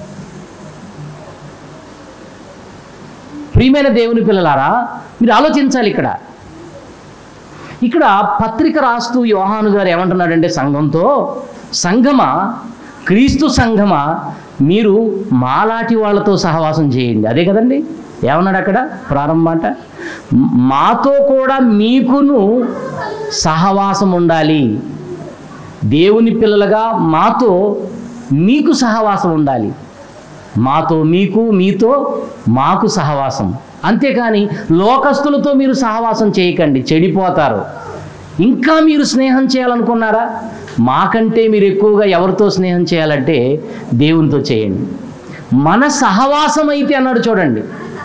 ప్రియమైన దేవుని పిల్లలారా మీరు ఆలోచించాలి ఇక్కడ ఇక్కడ పత్రిక రాస్తూ యోహాను గారు ఏమంటున్నాడంటే సంఘంతో సంఘమా క్రీస్తు సంఘమా మీరు మాలాటి వాళ్ళతో సహవాసం చేయండి అదే కదండి ఏమన్నాడు అక్కడ ప్రారంభ మాట మాతో కూడా మీకును సహవాసం ఉండాలి దేవుని పిల్లలుగా మాతో మీకు సహవాసం ఉండాలి మాతో మీకు మీతో మాకు సహవాసం అంతేకాని లోకస్తులతో మీరు సహవాసం చేయకండి చెడిపోతారు ఇంకా మీరు స్నేహం చేయాలనుకున్నారా మాకంటే మీరు ఎక్కువగా ఎవరితో స్నేహం చేయాలంటే దేవునితో చేయండి మన సహవాసం అయితే అన్నాడు చూడండి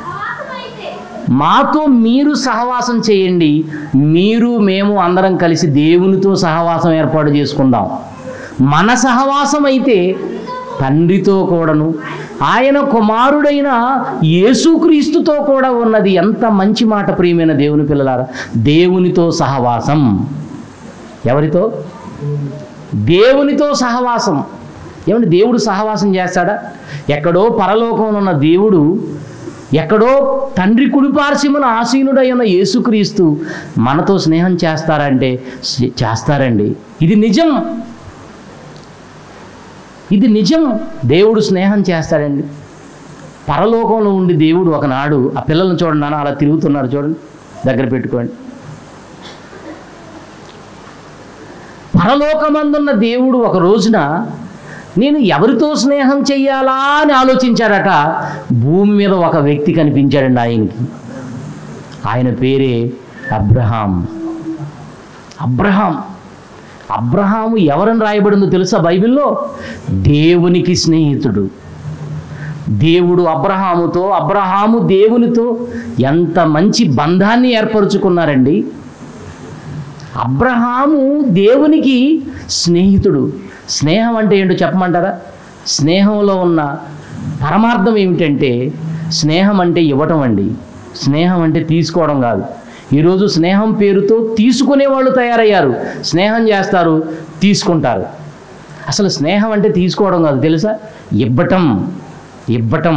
మాతో మీరు సహవాసం చేయండి మీరు మేము అందరం కలిసి దేవునితో సహవాసం ఏర్పాటు చేసుకుందాం మన సహవాసం అయితే తండ్రితో కూడాను ఆయన కుమారుడైన యేసుక్రీస్తుతో కూడా ఉన్నది ఎంత మంచి మాట ప్రియమైన దేవుని పిల్లలారా దేవునితో సహవాసం ఎవరితో దేవునితో సహవాసం ఏమంటే దేవుడు సహవాసం చేస్తాడా ఎక్కడో పరలోకంలో ఉన్న దేవుడు ఎక్కడో తండ్రి కుడిపార్శ్వమున ఆసీనుడై ఉన్న యేసుక్రీస్తు మనతో స్నేహం చేస్తారంటే చే- చేస్తారండి ఇది నిజం ఇది నిజం దేవుడు స్నేహం చేస్తాడండి పరలోకంలో ఉండి దేవుడు ఒకనాడు ఆ పిల్లల్ని చూడండి నాన్న అలా తిరుగుతున్నారు చూడండి దగ్గర పెట్టుకోండి పరలోకమందున్న దేవుడు ఒక రోజున నేను ఎవరితో స్నేహం చెయ్యాలా అని ఆలోచించాడట భూమి మీద ఒక వ్యక్తి కనిపించాడండి ఆయనకి ఆయన పేరే అబ్రహాం అబ్రహాం అబ్రహాము ఎవరని రాయబడిందో తెలుసా బైబిల్లో దేవునికి స్నేహితుడు దేవుడు అబ్రహాముతో అబ్రహాము దేవునితో ఎంత మంచి బంధాన్ని ఏర్పరచుకున్నారండి అబ్రహాము దేవునికి స్నేహితుడు స్నేహం అంటే ఏంటో చెప్పమంటారా స్నేహంలో ఉన్న పరమార్థం ఏమిటంటే స్నేహం అంటే ఇవ్వటం అండి స్నేహం అంటే తీసుకోవడం కాదు ఈరోజు స్నేహం పేరుతో తీసుకునే వాళ్ళు తయారయ్యారు స్నేహం చేస్తారు తీసుకుంటారు అసలు స్నేహం అంటే తీసుకోవడం కాదు తెలుసా ఇవ్వటం ఇవ్వటం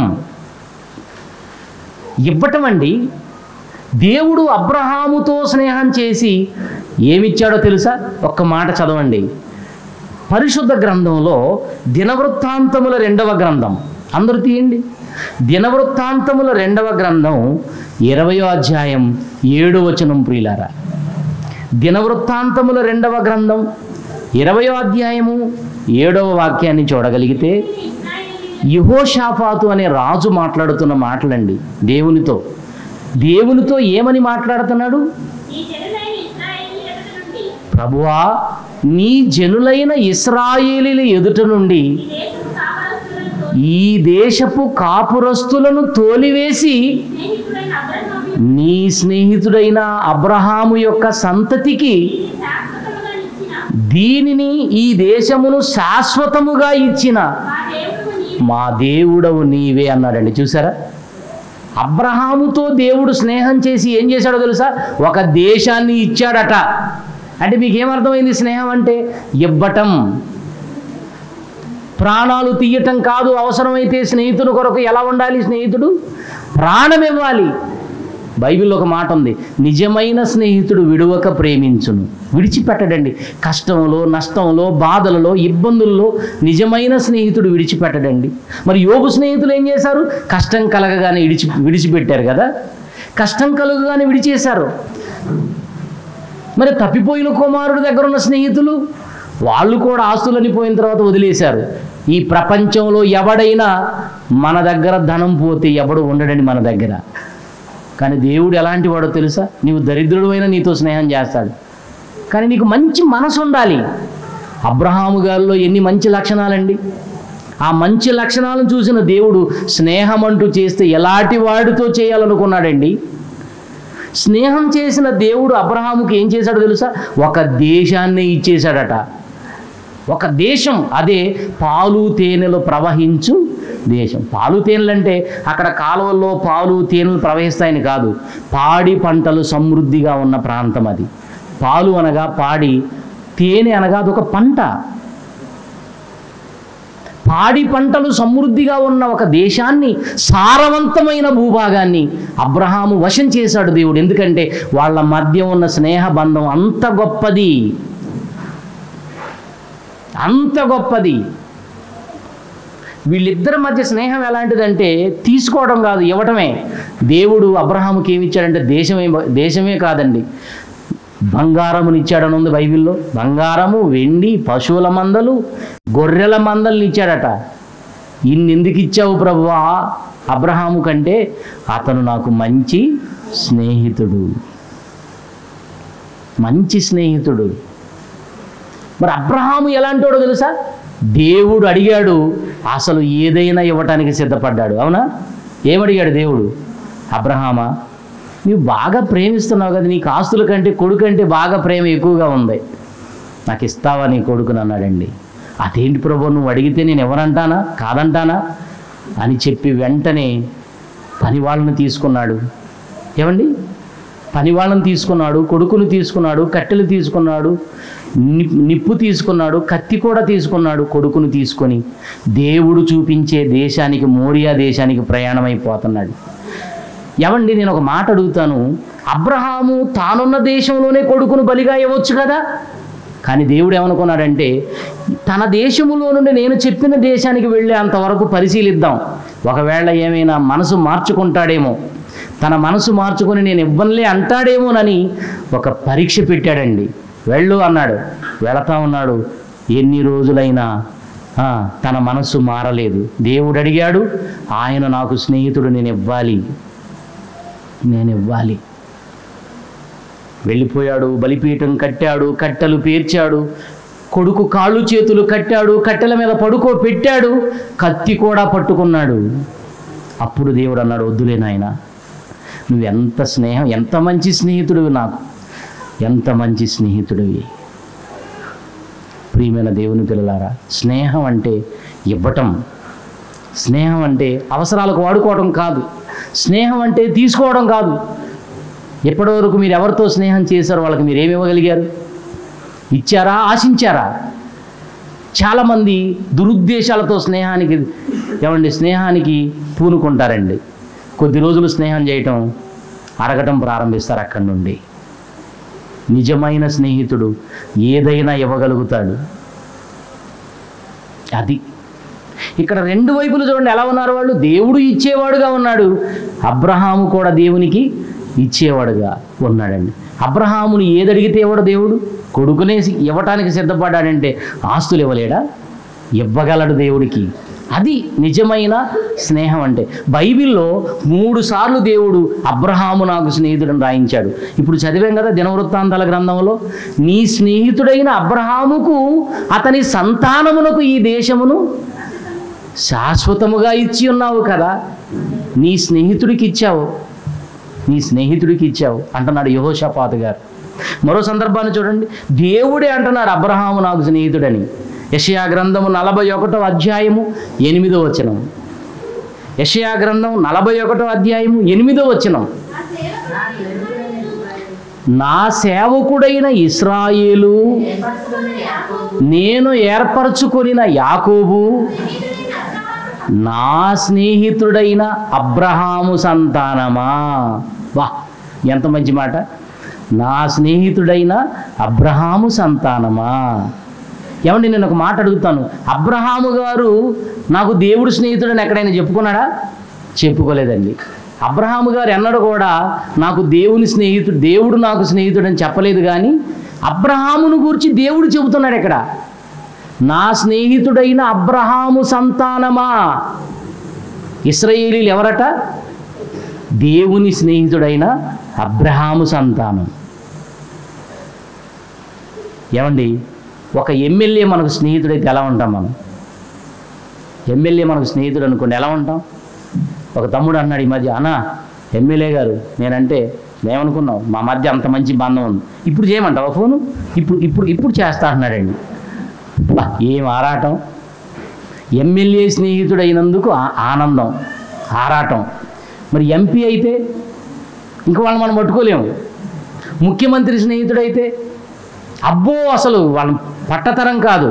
ఇవ్వటం అండి దేవుడు అబ్రహాముతో స్నేహం చేసి ఏమిచ్చాడో తెలుసా ఒక్క మాట చదవండి పరిశుద్ధ గ్రంథంలో దినవృత్తాంతముల రెండవ గ్రంథం అందరూ తీయండి దినవృత్తాంతముల రెండవ గ్రంథం ఇరవయో అధ్యాయం ఏడో వచనం ప్రియులారా దినవృత్తాంతముల రెండవ గ్రంథం ఇరవయో అధ్యాయము ఏడవ వాక్యాన్ని చూడగలిగితే యహోషాఫాతు అనే రాజు మాట్లాడుతున్న మాటలండి దేవునితో దేవునితో ఏమని మాట్లాడుతున్నాడు ఈ జనులైన ఇశ్రాయేలీయుల నుండి ప్రభువా నీ జనులైన ఇస్రాయేలీల ఎదుట నుండి ఈ దేశపు ఈ దేశపు కాపరస్తులను కాపురస్తులను తోలివేసి స్నేహితుడైన అబ్రహాము నీ స్నేహితుడైన అబ్రహాము యొక్క సంతతికి శాశ్వతముగా ఇచ్చిన దీనిని ఈ దేశమును శాశ్వతముగా ఇచ్చిన మా దేవుడు నీ మా దేవుడవు నీవే అన్నాడండి చూసారా అబ్రహాముతో దేవుడు స్నేహం చేసి ఏం చేశాడో తెలుసా ఒక దేశాన్ని ఇచ్చాడట అంటే మీకు ఏమర్థమైంది స్నేహం అంటే ఇవ్వటం ప్రాణాలు తీయటం కాదు అవసరమైతే స్నేహితుని కొరకు ఎలా ఉండాలి స్నేహితుడు ప్రాణం ఇవ్వాలి బైబిల్లో ఒక మాట ఉంది నిజమైన స్నేహితుడు విడువక ప్రేమించును విడిచిపెట్టడండి కష్టంలో నష్టంలో బాధలలో ఇబ్బందుల్లో నిజమైన స్నేహితుడు విడిచిపెట్టడండి మరి యోగు స్నేహితులు ఏం చేశారు కష్టం కలగగానే విడిచి విడిచిపెట్టారు కదా కష్టం కలగగానే విడిచేశారు మరి తప్పిపోయిన కుమారుడి దగ్గర ఉన్న స్నేహితులు వాళ్ళు కూడా ఆస్తులని పోయిన తర్వాత వదిలేశారు ఈ ప్రపంచంలో ఎవడైనా మన దగ్గర ధనం పోతే ఎవడు ఉండడని మన దగ్గర కానీ దేవుడు ఎలాంటి వాడో తెలుసా నీవు దరిద్రుడు అయినా నీతో స్నేహం చేస్తాడు కానీ నీకు మంచి మనసు ఉండాలి అబ్రహాము గారిలో ఎన్ని మంచి లక్షణాలండి ఆ మంచి లక్షణాలను చూసిన దేవుడు స్నేహం అంటూ చేస్తే ఎలాంటి వాడితో చేయాలనుకున్నాడండి స్నేహం చేసిన దేవుడు అబ్రహాముకి ఏం చేశాడో తెలుసా ఒక దేశాన్ని ఇచ్చేశాడట ఒక దేశం అదే పాలు తేనెలు ప్రవహించు దేశం పాలు తేనెలు అంటే అక్కడ కాలువల్లో పాలు తేనెలు ప్రవహిస్తాయని కాదు పాడి పంటలు సమృద్ధిగా ఉన్న ప్రాంతం అది పాలు అనగా పాడి తేనె అనగా అదొక పంట పాడి పంటలు సమృద్ధిగా ఉన్న ఒక దేశాన్ని సారవంతమైన భూభాగాన్ని అబ్రహాము వశం చేశాడు దేవుడు ఎందుకంటే వాళ్ళ మధ్య ఉన్న స్నేహ బంధం అంత గొప్పది అంత గొప్పది వీళ్ళిద్దరి మధ్య స్నేహం ఎలాంటిదంటే తీసుకోవడం కాదు ఇవ్వటమే దేవుడు అబ్రహాముకి ఏమి ఇచ్చాడంటే దేశమే దేశమే కాదండి బంగారముని ఇచ్చాడని ఉంది బైబిల్లో బంగారము వెండి పశువుల మందలు గొర్రెల మందల్ని ఇచ్చాడట ఇన్ని ఎందుకు ఇచ్చావు ప్రభువా అబ్రహాము కంటే అతను నాకు మంచి స్నేహితుడు మంచి స్నేహితుడు మరి అబ్రహాము ఎలాంటోడో తెలుసా దేవుడు అడిగాడు అసలు ఏదైనా ఇవ్వటానికి సిద్ధపడ్డాడు అవునా ఏమడిగాడు దేవుడు అబ్రహామా నీవు బాగా ప్రేమిస్తున్నావు కదా నీకు ఆస్తుల కంటే కొడుకు అంటే బాగా ప్రేమ ఎక్కువగా ఉంది నాకు ఇస్తావా నీ కొడుకుని అన్నాడండి అదేంటి ప్రభు నువ్వు అడిగితే నేను ఎవరంటానా కాదంటానా అని చెప్పి వెంటనే పని వాళ్ళని తీసుకున్నాడు ఏమండి పని వాళ్ళని తీసుకున్నాడు కొడుకుని తీసుకున్నాడు కట్టెలు తీసుకున్నాడు ని- నిప్పు తీసుకున్నాడు కత్తి కూడా తీసుకున్నాడు కొడుకుని తీసుకొని దేవుడు చూపించే దేశానికి మోరియా దేశానికి ప్రయాణమైపోతున్నాడు ఏమండి నేను ఒక మాట అడుగుతాను అబ్రహాము తానున్న దేశంలోనే కొడుకును బలిగా ఇవ్వచ్చు కదా కానీ దేవుడు ఏమనుకున్నాడంటే తన దేశములో నుండి నేను చెప్పిన దేశానికి వెళ్ళే అంతవరకు పరిశీలిద్దాం ఒకవేళ ఏమైనా మనసు మార్చుకుంటాడేమో తన మనసు మార్చుకొని నేను ఇవ్వనులే అంటాడేమోనని ఒక పరీక్ష పెట్టాడండి వెళ్ళు అన్నాడు వెళతా ఉన్నాడు ఎన్ని రోజులైనా ఆ, తన మనస్సు మారలేదు దేవుడు అడిగాడు ఆయన నాకు స్నేహితుడు నేను ఇవ్వాలి నేను ఇవ్వాలి వెళ్ళిపోయాడు బలిపీఠం కట్టాడు కట్టెలు పేర్చాడు కొడుకు కాళ్ళు చేతులు కట్టాడు కట్టెల మీద పడుకో పెట్టాడు కత్తి కూడా పట్టుకున్నాడు అప్పుడు దేవుడు అన్నాడు వద్దులే నాయన నువ్వు ఎంత స్నేహం ఎంత మంచి స్నేహితుడివి నాకు ఎంత మంచి స్నేహితుడివి ప్రియమైన దేవుని పిల్లలారా స్నేహం అంటే ఇవ్వటం స్నేహం అంటే అవసరాలకు వాడుకోవడం కాదు స్నేహం అంటే తీసుకోవడం కాదు ఎప్పటివరకు మీరు ఎవరితో స్నేహం చేశారో వాళ్ళకి మీరు ఏమి ఇవ్వగలిగారు ఇచ్చారా ఆశించారా చాలామంది దురుద్దేశాలతో స్నేహానికి ఏమండి స్నేహానికి పూనుకుంటారండి కొద్ది రోజులు స్నేహం చేయటం అరగటం ప్రారంభిస్తారు అక్కడి నుండి నిజమైన స్నేహితుడు ఏదైనా ఇవ్వగలుగుతాడు అది ఇక్కడ రెండు వైపులు చూడండి ఎలా ఉన్నారు వాళ్ళు దేవుడు ఇచ్చేవాడుగా ఉన్నాడు అబ్రహాము కూడా దేవునికి ఇచ్చేవాడుగా ఉన్నాడండి అబ్రహాముని ఏదడిగితే ఇవ్వడు దేవుడు కొడుకునేసి ఇవ్వటానికి సిద్ధపడ్డాడంటే ఆస్తులు ఇవ్వలేడా ఇవ్వగలడు దేవుడికి అది నిజమైన స్నేహం అంటే బైబిల్లో మూడు సార్లు దేవుడు అబ్రహాము నాకు స్నేహితుడని రాయించాడు ఇప్పుడు చదివాం కదా దినవృత్తాంతాల గ్రంథంలో నీ స్నేహితుడైన అబ్రహాముకు అతని సంతానమునకు ఈ దేశమును శాశ్వతముగా ఇచ్చి ఉన్నావు కదా నీ స్నేహితుడికి ఇచ్చావు నీ స్నేహితుడికి ఇచ్చావు అంటున్నాడు యహోషపాత్ గారు మరో సందర్భాన్ని చూడండి దేవుడే అంటున్నాడు అబ్రహాము నాకు స్నేహితుడని యషయా గ్రంథము నలభై ఒకటో అధ్యాయము ఎనిమిదో వచనం యషయా గ్రంథం నలభై ఒకటో అధ్యాయము ఎనిమిదో వచనం నా సేవకుడైన ఇస్రాయేలు నేను ఏర్పరచుకొనిన యాకోబు నా స్నేహితుడైన అబ్రహాము సంతానమా వా ఎంత మంచి మాట నా స్నేహితుడైన అబ్రహాము సంతానమా ఏమండి నేను ఒక మాట అడుగుతాను అబ్రహాము గారు నాకు దేవుడు స్నేహితుడని ఎక్కడైనా చెప్పుకున్నాడా చెప్పుకోలేదండి అబ్రహాము గారు ఎన్నడూ కూడా నాకు దేవుని స్నేహితుడు దేవుడు నాకు స్నేహితుడని చెప్పలేదు కానీ అబ్రహామును గురించి దేవుడు చెబుతున్నాడు ఇక్కడ నా స్నేహితుడైన అబ్రహాము సంతానమా ఇస్రాయేలీలు ఎవరట దేవుని స్నేహితుడైన అబ్రహాము సంతానం ఏమండి ఒక ఎమ్మెల్యే మనకు స్నేహితుడైతే ఎలా ఉంటాం మనం ఎమ్మెల్యే మనకు స్నేహితుడు అనుకోండి ఎలా ఉంటాం ఒక తమ్ముడు అన్నాడు ఈ మధ్య అన్నా ఎమ్మెల్యే గారు నేనంటే ఏమనుకున్నావు మా మధ్య అంత మంచి బంధం ఉంది ఇప్పుడు చేయమంటావా ఫోను ఇప్పుడు ఇప్పుడు ఇప్పుడు చేస్తా అన్నాడండి బా, ఏం ఆరాటం ఎమ్మెల్యే స్నేహితుడైనందుకు ఆ- ఆనందం ఆరాటం మరి ఎంపీ అయితే ఇంక వాళ్ళని మనం పట్టుకోలేము ముఖ్యమంత్రి స్నేహితుడైతే అబ్బో అసలు వాళ్ళ పట్టతరం కాదు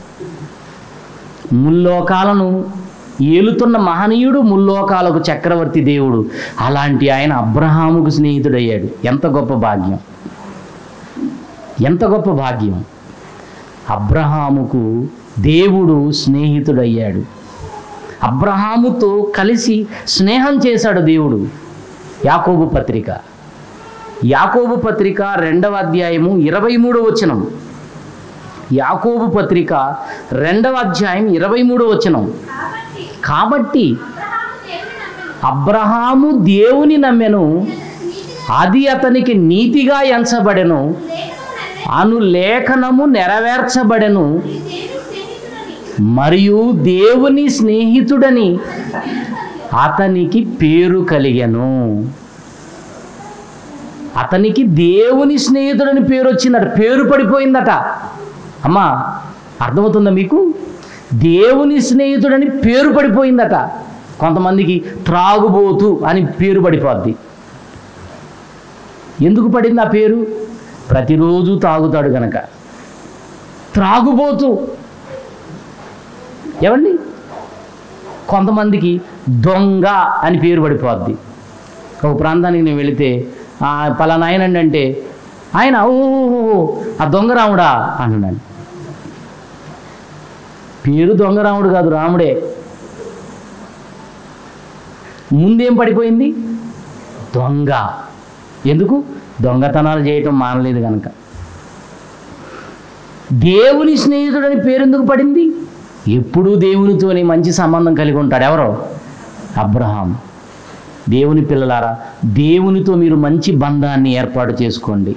ముల్లోకాలను ఏలుతున్న మహనీయుడు ముల్లోకాలకు చక్రవర్తి దేవుడు అలాంటి ఆయన అబ్రహాముకు స్నేహితుడయ్యాడు ఎంత గొప్ప భాగ్యం ఎంత గొప్ప భాగ్యం అబ్రహాముకు దేవుడు స్నేహితుడయ్యాడు అబ్రహాముతో కలిసి స్నేహం చేశాడు దేవుడు యాకోబు పత్రిక యాకోబు పత్రిక రెండవ అధ్యాయము ఇరవై మూడవ వచనం యాకోబు పత్రిక రెండవ అధ్యాయం ఇరవై మూడవ వచనం కాబట్టి అబ్రహాము దేవుని నమ్మెను అది అతనికి నీతిగా ఎంచబడెను అను లేఖనము నెరవేర్చబడెను మరియు దేవుని స్నేహితుడని అతనికి పేరు కలిగెను అతనికి దేవుని స్నేహితుడని పేరు వచ్చిందట పేరు పడిపోయిందట అమ్మా అర్థమవుతుందా మీకు దేవుని స్నేహితుడని పేరు పడిపోయిందట కొంతమందికి త్రాగుబోతు అని పేరు పడిపోద్ది ఎందుకు పడింది ఆ పేరు ప్రతిరోజు తాగుతాడు గనక త్రాగుబోతు ఏమండి కొంతమందికి దొంగ అని పేరు పడిపోద్ది ఒక ప్రాంతానికి నేను వెళితే "ఆ, పలానా ఆయన అండి అంటే ఆయన ఓహో ఆ దొంగ రాముడా అంటున్నాను పేరు దొంగ రాముడు కాదు రాముడే ముందేం పడిపోయింది దొంగ ఎందుకు దొంగతనాలు చేయటం మానలేదు కనుక దేవుని స్నేహితుడని పేరెందుకు పడింది ఎప్పుడూ దేవునితోని మంచి సంబంధం కలిగి ఉంటాడు ఎవరో అబ్రహాం దేవుని పిల్లలారా దేవునితో మీరు మంచి బంధాన్ని ఏర్పాటు చేసుకోండి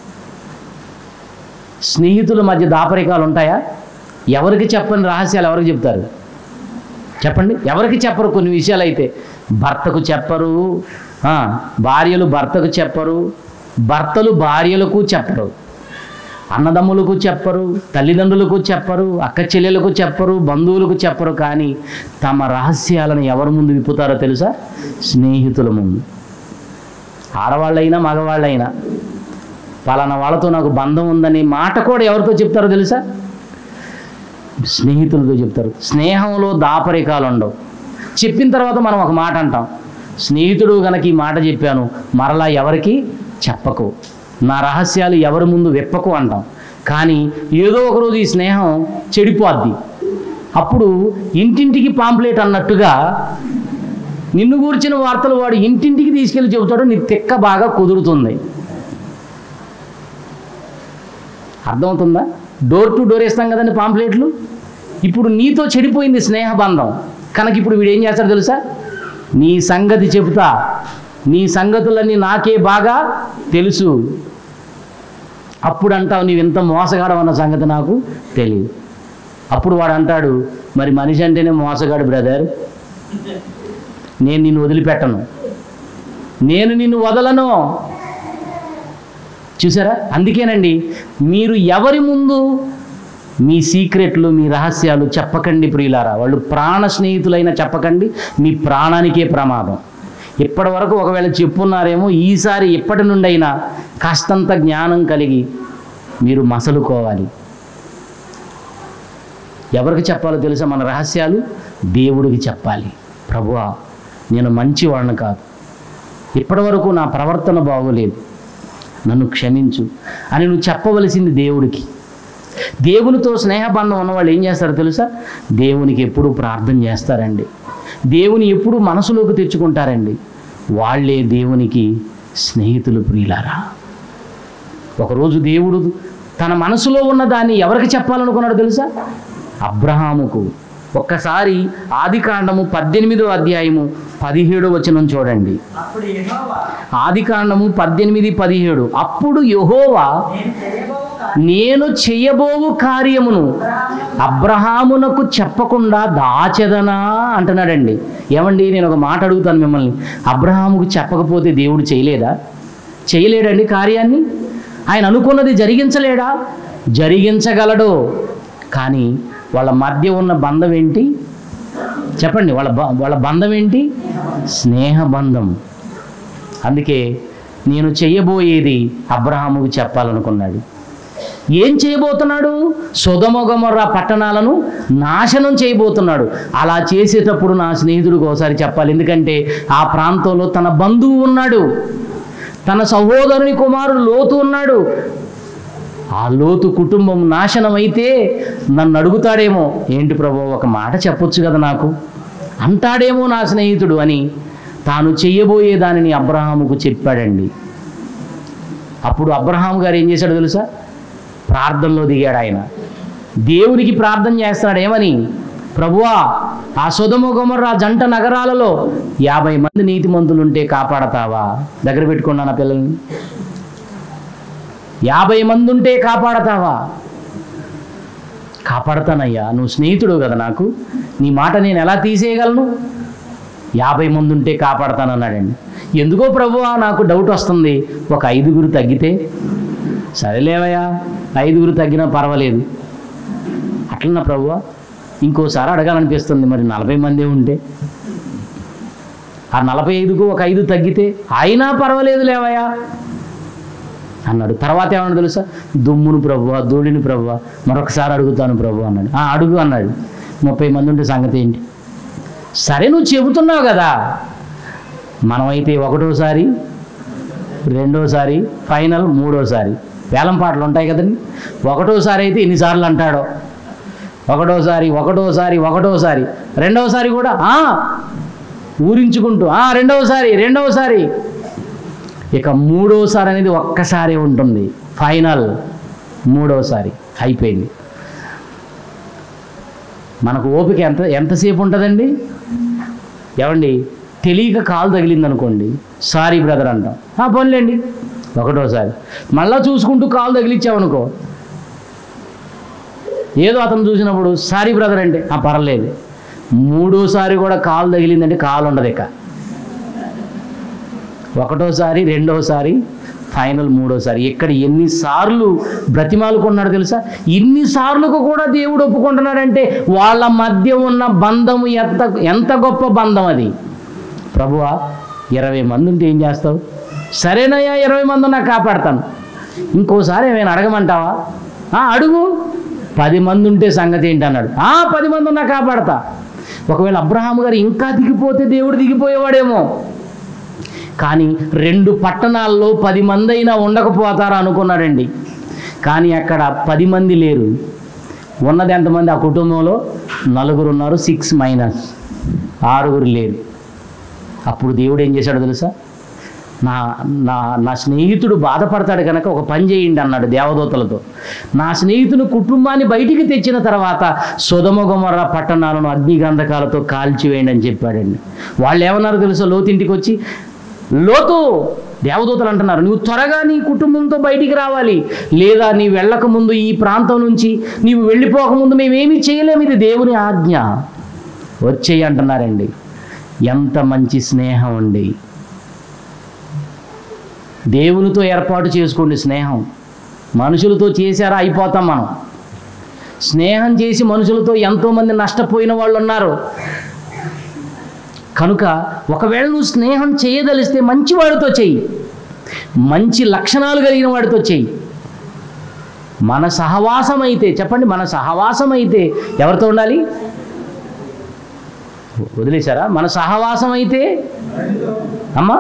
స్నేహితుల మధ్య దాపరికాలు ఉంటాయా ఎవరికి చెప్పని రహస్యాలు ఎవరికి చెప్తారు చెప్పండి ఎవరికి చెప్పరు కొన్ని విషయాలు అయితే భర్తకు చెప్పరు ఆ, భార్యలు భర్తకు చెప్పరు భర్తలు భార్యలకు చెప్పరు అన్నదమ్ములకు చెప్పరు తల్లిదండ్రులకు చెప్పరు అక్క చెల్లెలకు చెప్పరు బంధువులకు చెప్పరు కానీ తమ రహస్యాలను ఎవరి ముందు విప్పుతారో తెలుసా స్నేహితుల ముందు ఆడవాళ్ళైనా మగవాళ్ళైనా పలానా వాళ్ళతో నాకు బంధం ఉందని మాట కూడా ఎవరితో చెప్తారో తెలుసా స్నేహితులతో చెప్తారు స్నేహంలో దాపరికాలు ఉండవు చెప్పిన తర్వాత మనం ఒక మాట అంటాం స్నేహితుడు గనక ఈ మాట చెప్పాను మరలా ఎవరికి చెప్పకు నా రహస్యాలు ఎవరి ముందు వెప్పకు అంటాం కానీ ఏదో ఒక రోజు ఈ స్నేహం చెడిపోద్ది అప్పుడు ఇంటింటికి పాంప్లెట్ అన్నట్టుగా నిన్ను గూర్చిన వార్తలు వాడు ఇంటింటికి తీసుకెళ్ళి చెబుతాడు నీ తిక్క బాగా కుదురుతుంది అర్థమవుతుందా డోర్ టు డోర్ వేస్తాం కదండి పాంప్లెట్లు ఇప్పుడు నీతో చెడిపోయింది స్నేహబంధం కనుక ఇప్పుడు వీడు ఏం చేస్తాడు తెలుసా నీ సంగతి చెబుతా నీ సంగతులన్నీ నాకే బాగా తెలుసు అప్పుడు అంటావు నీవు ఇంత మోసగాడు అన్న సంగతి నాకు తెలియదు అప్పుడు వాడు అంటాడు మరి మనిషి అంటేనే మోసగాడు బ్రదర్ నేను నిన్ను వదిలిపెట్టను నేను నిన్ను వదలను చూసారా అందుకేనండి మీరు ఎవరి ముందు మీ సీక్రెట్లు మీ రహస్యాలు చెప్పకండి ప్రియులారా వాళ్ళు ప్రాణ స్నేహితులైనా చెప్పకండి మీ ప్రాణానికే ప్రమాదం ఇప్పటి వరకు ఒకవేళ చెప్పున్నారేమో ఈసారి ఎప్పటి నుండి అయినా కాస్తంత జ్ఞానం కలిగి మీరు మసలుకోవాలి ఎవరికి చెప్పాలో తెలుసా మన రహస్యాలు దేవుడికి చెప్పాలి ప్రభువా నేను మంచివాడిని కాదు ఇప్పటివరకు నా ప్రవర్తన బాగోలేదు నన్ను క్షమించు అని నువ్వు చెప్పవలసింది దేవుడికి దేవునితో స్నేహబంధం ఉన్నవాళ్ళు ఏం చేస్తారో తెలుసా దేవునికి ఎప్పుడు ప్రార్థన చేస్తారండి దేవుని ఎప్పుడు మనసులోకి తెచ్చుకుంటారండి వాళ్ళే దేవునికి స్నేహితులు ప్రియులారా ఒకరోజు దేవుడు తన మనసులో ఉన్న దాన్ని ఎవరికి చెప్పాలనుకున్నాడో తెలుసా అబ్రహాముకు ఒక్కసారి ఆది కాండము పద్దెనిమిదో అధ్యాయము పదిహేడు వచనం చూడండి అప్పుడు యెహోవా ఆది కాండము పద్దెనిమిది పదిహేడు అప్పుడు యెహోవా నేను చేయబోవు కార్యము నేను చేయబోవు కార్యమును అబ్రహామునకు చెప్పకుండా దాచెదనా అంటున్నాడండి ఏమండి నేను ఒక మాట అడుగుతాను మిమ్మల్ని అబ్రహాముకు చెప్పకపోతే దేవుడు చేయలేదా చేయలేడండి కార్యాన్ని ఆయన అనుకున్నది జరిగించలేడా జరిగించగలడు కానీ వాళ్ళ మధ్య ఉన్న బంధం ఏంటి చెప్పండి వాళ్ళ బ- వాళ్ళ బంధం ఏంటి స్నేహ బంధం అందుకే నేను చెయ్యబోయేది అబ్రహాముకు చెప్పాలనుకున్నాడు ఏం చేయబోతున్నాడు సుధమొగమొర్ర పట్టణాలను నాశనం చేయబోతున్నాడు అలా చేసేటప్పుడు నా స్నేహితుడికి ఒకసారి చెప్పాలి ఎందుకంటే ఆ ప్రాంతంలో తన బంధువు ఉన్నాడు తన సహోదరుని కుమారుడు లోతు ఉన్నాడు ఆ లోతు కుటుంబం నాశనం అయితే నన్ను అడుగుతాడేమో ఏంటి ప్రభు ఒక మాట చెప్పొచ్చు కదా నాకు అంటాడేమో నా స్నేహితుడు అని తాను చెయ్యబోయే దానిని అబ్రహాముకు చెప్పాడండి అప్పుడు అబ్రహాం గారు ఏం చేశాడో తెలుసా ప్రార్థనలో దిగాడు ఆయన దేవునికి ప్రార్థన చేస్తున్నాడు ఏమని ప్రభువా ఆ సుధమ గుమర్రా జంట నగరాలలో యాభై మంది నీతిమంతులుంటే కాపాడతావా దగ్గర పెట్టుకున్నా నా పిల్లల్ని యాభై మంది ఉంటే కాపాడతావా కాపాడతానయ్యా నువ్వు స్నేహితుడు కదా నాకు నీ మాట నేను ఎలా తీసేయగలను యాభై మంది ఉంటే కాపాడతానన్నాడండి ఎందుకో ప్రభువా నాకు డౌట్ వస్తుంది ఒక ఐదుగురు తగ్గితే సరేలేవయ్యా ఐదుగురు తగ్గినా పర్వాలేదు అట్లనా ప్రభువా ఇంకోసారి అడగాలనిపిస్తుంది మరి నలభై మంది ఉంటే ఆ నలభై ఐదుకు ఒక ఐదు తగ్గితే అయినా పర్వాలేదు లేవయ్యా అన్నాడు తర్వాత ఏమన్నా తెలుసా దుమ్మును ప్రభువా ధూళిని ప్రభువా మరొకసారి అడుగుతాను ప్రభు అన్నాడు "ఆ, అడుగు అన్నాడు ముప్పై మంది ఉంటే సంగతి ఏంటి సరే నువ్వు చెబుతున్నావు కదా మనమైతే ఒకటోసారి రెండోసారి ఫైనల్ మూడోసారి వేలం పాటలు ఉంటాయి కదండి ఒకటోసారి అయితే ఎన్నిసార్లు అంటాడో ఒకటోసారి ఒకటోసారి ఒకటోసారి రెండవసారి కూడా "ఆ" ఊరించుకుంటూ "ఆ, రెండవసారి రెండవసారి ఇక మూడోసారి అనేది ఒక్కసారి ఉంటుంది ఫైనల్ మూడోసారి అయిపోయింది మనకు ఓపిక ఎంత ఎంతసేపు ఉంటుందండి ఏమండి తెలియక కాలు తగిలింది అనుకోండి సారీ బ్రదర్ అంటాం ఆ పనులేండి ఒకటోసారి మళ్ళా చూసుకుంటూ కాలు తగిలిచ్చామనుకో ఏదో అతను చూసినప్పుడు సారీ బ్రదర్ అంటే ఆ పర్లేదు మూడోసారి కూడా కాలు తగిలిందంటే కాలు ఉండదు ఇక ఒకటోసారి రెండోసారి ఫైనల్ మూడోసారి ఇక్కడ ఎన్నిసార్లు బ్రతిమాలుకున్నాడు తెలుసా ఇన్నిసార్లకు కూడా దేవుడు ఒప్పుకుంటున్నాడంటే వాళ్ళ మధ్య ఉన్న బంధము ఎంత ఎంత గొప్ప బంధం అది ప్రభువా ఇరవై మంది ఉంటే ఏం చేస్తావు సరేనయ్యా ఇరవై మంది ఉన్నా కాపాడతాను ఇంకోసారి ఏమైనా అడగమంటావా "ఆ, అడుగు పది మంది ఉంటే సంగతి ఏంటి అన్నాడు "ఆ, పది మంది ఉన్నా కాపాడతా ఒకవేళ అబ్రహాం గారు ఇంకా దిగిపోతే దేవుడు దిగిపోయేవాడేమో కానీ రెండు పట్టణాల్లో పది మంది అయినా ఉండకపోతారు అనుకున్నాడండి కానీ అక్కడ పది మంది లేరు ఉన్నది ఎంతమంది ఆ కుటుంబంలో నలుగురు ఉన్నారు సిక్స్ మైనస్ ఆరుగురు లేరు అప్పుడు దేవుడు ఏం చేశాడు తెలుసా నా నా నా స్నేహితుడు బాధపడతాడు కనుక ఒక పని చేయండి అన్నాడు దేవదూతలతో నా స్నేహితుని కుటుంబాన్ని బయటికి తెచ్చిన తర్వాత సుధమగుమర పట్టణాలను అగ్నిగంధకాలతో కాల్చివేయండి అని చెప్పాడండి వాళ్ళు ఏమన్నారు తెలుసా లోతింటికి వచ్చి లోతు దేవదూతలు అంటున్నారు నువ్వు త్వరగా నీ కుటుంబంతో బయటికి రావాలి లేదా నీ వెళ్ళక ముందు ఈ ప్రాంతం నుంచి నీవు వెళ్ళిపోకముందు మేమేమీ చేయలేము ఇది దేవుని ఆజ్ఞ వచ్చేయి అంటున్నారండి ఎంత మంచి స్నేహం అండి దేవునితో ఏర్పాటు చేసుకోండి స్నేహం మనుషులతో చేశారా అయిపోతాం మనం స్నేహం చేసి మనుషులతో ఎంతోమంది నష్టపోయిన వాళ్ళు ఉన్నారు కనుక ఒకవేళ నువ్వు స్నేహం చేయదలిస్తే మంచి వాడితో చెయ్యి మంచి లక్షణాలు కలిగిన వాడితో చెయ్యి మన సహవాసం అయితే చెప్పండి మన సహవాసం అయితే ఎవరితో ఉండాలి వదిలేశారా మన సహవాసం అయితే అమ్మా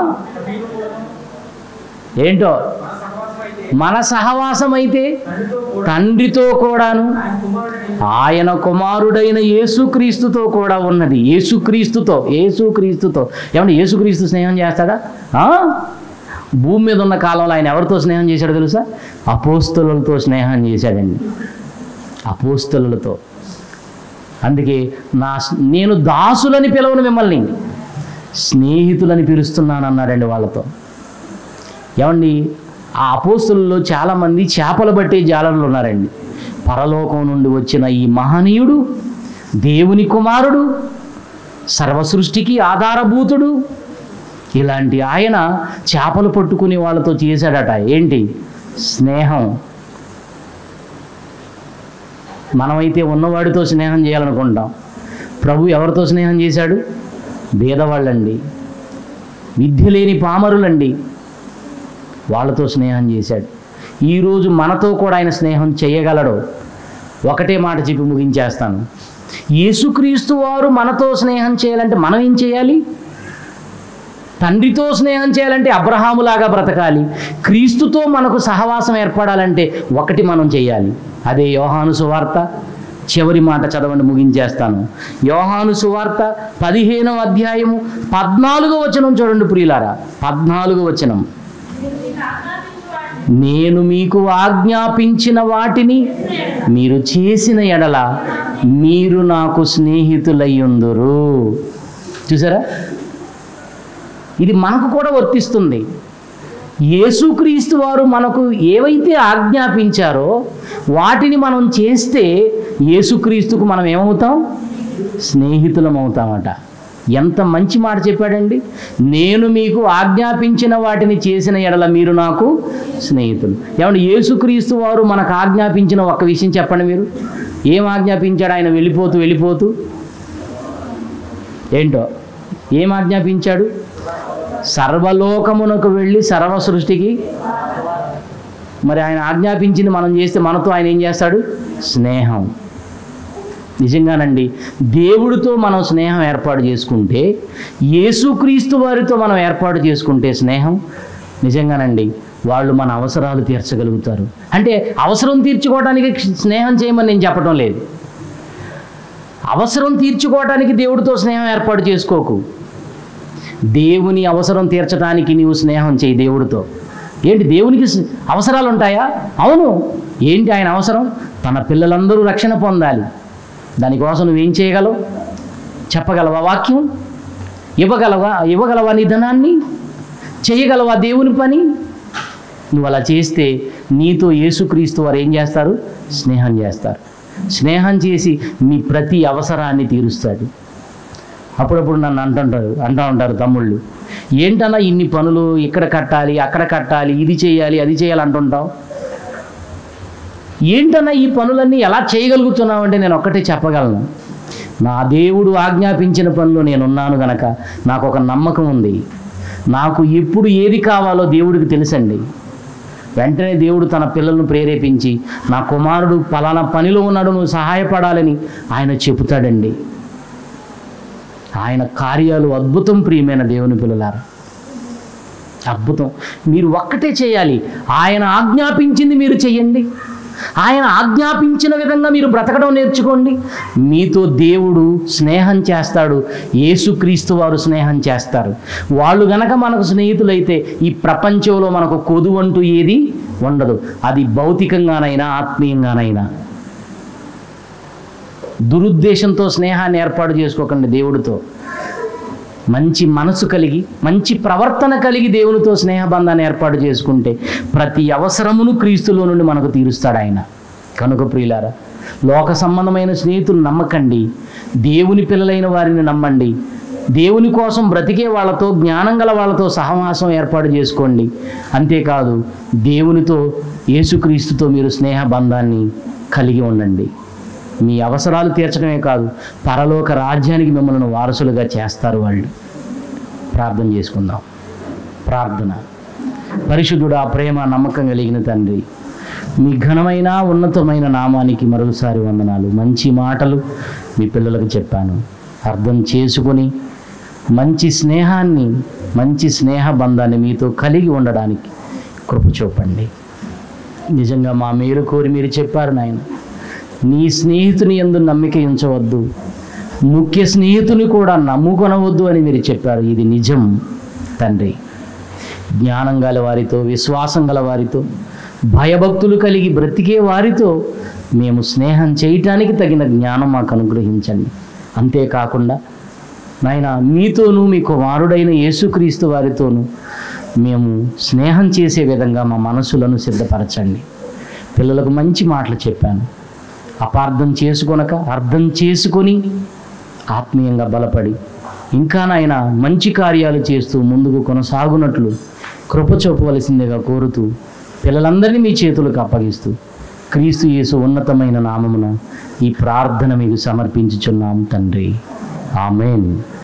ఏంటో మన సహవాసం అయితే తండ్రితో కూడాను ఆయన కుమారుడైన యేసుక్రీస్తుతో కూడా ఉన్నది యేసుక్రీస్తుతో యేసుక్రీస్తుతో ఏమంటే యేసుక్రీస్తు స్నేహం చేస్తాడా ఆ? భూమి మీద ఉన్న కాలంలో ఆయన ఎవరితో స్నేహం చేశాడో తెలుసా అపోస్తులతో స్నేహం చేశాడండి అపోస్తులతో అందుకే నా నేను దాసులని పిలవను మిమ్మల్ని స్నేహితులని పిలుస్తున్నాను అన్నాడండి వాళ్ళతో ఏమండి ఆ అపోస్తులలో చాలామంది చేపలు పట్టే జాలర్లు ఉన్నారండి పరలోకం నుండి వచ్చిన ఈ మహనీయుడు దేవుని కుమారుడు సర్వ సృష్టికి ఆధారభూతుడు ఇలాంటి ఆయన చేపలు పట్టుకునే వాళ్ళతో చేశాడట ఏంటి స్నేహం మనమైతే ఉన్నవాడితో స్నేహం చేయాలనుకుంటాం ప్రభు ఎవరితో స్నేహం చేశాడు భేదవాళ్ళండి విద్య లేని పామరులండి వాళ్ళతో స్నేహం చేశాడు ఈరోజు మనతో కూడా ఆయన స్నేహం చేయగలడు ఒకటే మాట చెప్పి ముగించేస్తాను యేసుక్రీస్తు వారు మనతో స్నేహం చేయాలంటే మనం ఏం చేయాలి తండ్రితో స్నేహం చేయాలంటే అబ్రహాములాగా బ్రతకాలి క్రీస్తుతో మనకు సహవాసం ఏర్పడాలంటే ఒకటి మనం చేయాలి అదే యోహాను సువార్త చివరి మాట చదవండి ముగించేస్తాను యోహాను సువార్త పదిహేనవ అధ్యాయము పద్నాలుగో వచనం చూడండి ప్రియులారా పద్నాలుగో వచనం నేను మీకు ఆజ్ఞాపించిన వాటిని మీరు చేసిన ఎడల మీరు నాకు స్నేహితులయ్యుందురు చూసారా ఇది మనకు కూడా వర్తిస్తుంది యేసుక్రీస్తు వారు మనకు ఏవైతే ఆజ్ఞాపించారో వాటిని మనం చేస్తే యేసుక్రీస్తుకు మనం ఏమవుతాం స్నేహితులం అవుతామట ఎంత మంచి మాట చెప్పాడండి నేను మీకు ఆజ్ఞాపించిన వాటిని చేసిన ఎడల మీరు నాకు స్నేహితులు ఏమంటే యేసుక్రీస్తు వారు మనకు ఆజ్ఞాపించిన ఒక విషయం చెప్పండి మీరు ఏం ఆజ్ఞాపించాడు ఆయన వెళ్ళిపోతూ వెళ్ళిపోతూ ఏంటో ఏం ఆజ్ఞాపించాడు సర్వలోకమునకు వెళ్ళి సర్వ సృష్టికి మరి ఆయన ఆజ్ఞాపించింది మనం చేస్తే మనతో ఆయన ఏం చేస్తాడు స్నేహం నిజంగానండి దేవుడితో మనం స్నేహం ఏర్పాటు చేసుకుంటే యేసుక్రీస్తు వారితో మనం ఏర్పాటు చేసుకుంటే స్నేహం నిజంగానండి వాళ్ళు మన అవసరాలు తీర్చగలుగుతారు అంటే అవసరం తీర్చుకోవడానికి స్నేహం చేయమని నేను చెప్పడం లేదు అవసరం తీర్చుకోవడానికి దేవుడితో స్నేహం ఏర్పాటు చేసుకోకు దేవుని అవసరం తీర్చడానికి నీవు స్నేహం చేయి దేవుడితో ఏంటి దేవునికి స్- అవసరాలు ఉంటాయా అవును ఏంటి ఆయన అవసరం తన పిల్లలందరూ రక్షణ పొందాలి దానికోసం నువ్వేం చేయగలవు చెప్పగలవా వాక్యం ఇవ్వగలవా ఇవ్వగలవా నీ ధనాన్ని చేయగలవా దేవుని పని నువ్వు అలా చేస్తే నీతో యేసుక్రీస్తు వారు ఏం చేస్తారు స్నేహం చేస్తారు స్నేహం చేసి మీ ప్రతి అవసరాన్ని తీరుస్తాడు అప్పుడప్పుడు నన్ను అంటుంటారు అంటూ ఉంటారు తమ్ముళ్ళు ఏంటన్నా ఇన్ని పనులు ఇక్కడ కట్టాలి అక్కడ కట్టాలి ఇది చేయాలి అది చేయాలి అంటుంటావు ఏంటన్నా ఈ పనులన్నీ ఎలా చేయగలుగుతున్నావు అంటే నేను ఒక్కటే చెప్పగలను నా దేవుడు ఆజ్ఞాపించిన పనులు నేనున్నాను గనక నాకు ఒక నమ్మకం ఉంది నాకు ఎప్పుడు ఏది కావాలో దేవుడికి తెలుసండి వెంటనే దేవుడు తన పిల్లలను ప్రేరేపించి నా కుమారుడు పలానా పనిలో ఉన్నాడు నువ్వు సహాయపడాలని ఆయన చెబుతాడండి ఆయన కార్యాలు అద్భుతం ప్రియమైన దేవుని పిల్లలారా అద్భుతం మీరు ఒక్కటే చేయాలి ఆయన ఆజ్ఞాపించింది మీరు చెయ్యండి ఆయన ఆజ్ఞాపించిన విధంగా మీరు బ్రతకడం నేర్చుకోండి మీతో దేవుడు స్నేహం చేస్తాడు యేసుక్రీస్తు వారు స్నేహం చేస్తారు వాళ్ళు గనక మనకు స్నేహితులైతే ఈ ప్రపంచంలో మనకు కొదువు అంటూ ఏది ఉండదు అది భౌతికంగానైనా ఆత్మీయంగానైనా దురుద్దేశంతో స్నేహాన్ని ఏర్పాటు చేసుకోకండి దేవుడితో మంచి మనసు కలిగి మంచి ప్రవర్తన కలిగి దేవునితో స్నేహబంధాన్ని ఏర్పాటు చేసుకుంటే ప్రతి అవసరమును క్రీస్తులో నుండి మనకు తీరుస్తాడు ఆయన కనుక ప్రియులారా లోక సంబంధమైన స్నేహితులు నమ్మకండి దేవుని పిల్లలైన వారిని నమ్మండి దేవుని కోసం బ్రతికే వాళ్ళతో జ్ఞానం గల వాళ్ళతో సహవాసం ఏర్పాటు చేసుకోండి అంతేకాదు దేవునితో యేసుక్రీస్తుతో మీరు స్నేహ బంధాన్ని కలిగి ఉండండి మీ అవసరాలు తీర్చడమే కాదు పరలోక రాజ్యానికి మిమ్మల్ని వారసులుగా చేస్తారు వాళ్ళు ప్రార్థన చేసుకుందాం ప్రార్థన పరిశుద్ధుడు ఆ ప్రేమ నమ్మకం కలిగిన తండ్రి మీ ఘనమైన ఉన్నతమైన నామానికి మరొకసారి వందనాలు మంచి మాటలు మీ పిల్లలకు చెప్పాను అర్థం చేసుకొని మంచి స్నేహాన్ని మంచి స్నేహ బంధాన్ని మీతో కలిగి ఉండడానికి కృప చూపండి నిజంగా మా మేలు కోరి మీరు చెప్పారు నాయన నీ స్నేహితుని ఎందు నమ్మిక ఉంచవద్దు ముఖ్య స్నేహితుని కూడా నమ్ముకొనవద్దు అని మీరు చెప్పారు ఇది నిజం తండ్రి జ్ఞానం గల వారితో విశ్వాసం గల వారితో భయభక్తులు కలిగి బ్రతికే వారితో మేము స్నేహం చేయటానికి తగిన జ్ఞానం మాకు అనుగ్రహించండి అంతేకాకుండా నాయన మీతోనూ మీ కుమారుడైన యేసుక్రీస్తు వారితోనూ మేము స్నేహం చేసే విధంగా మా మనసులను సిద్ధపరచండి పిల్లలకు మంచి మాటలు చెప్పాను అపార్థం చేసుకొనక అర్థం చేసుకొని ఆత్మీయంగా బలపడి ఇంకా నాయన మంచి కార్యాలు చేస్తూ ముందుకు కొనసాగునట్లు కృప చూపవలసిందిగా కోరుతూ పిల్లలందరినీ మీ చేతులకు అప్పగిస్తూ క్రీస్తు యేసు ఉన్నతమైన నామమున ఈ ప్రార్థన మీకు సమర్పించుచున్నాం తండ్రి ఆమెన్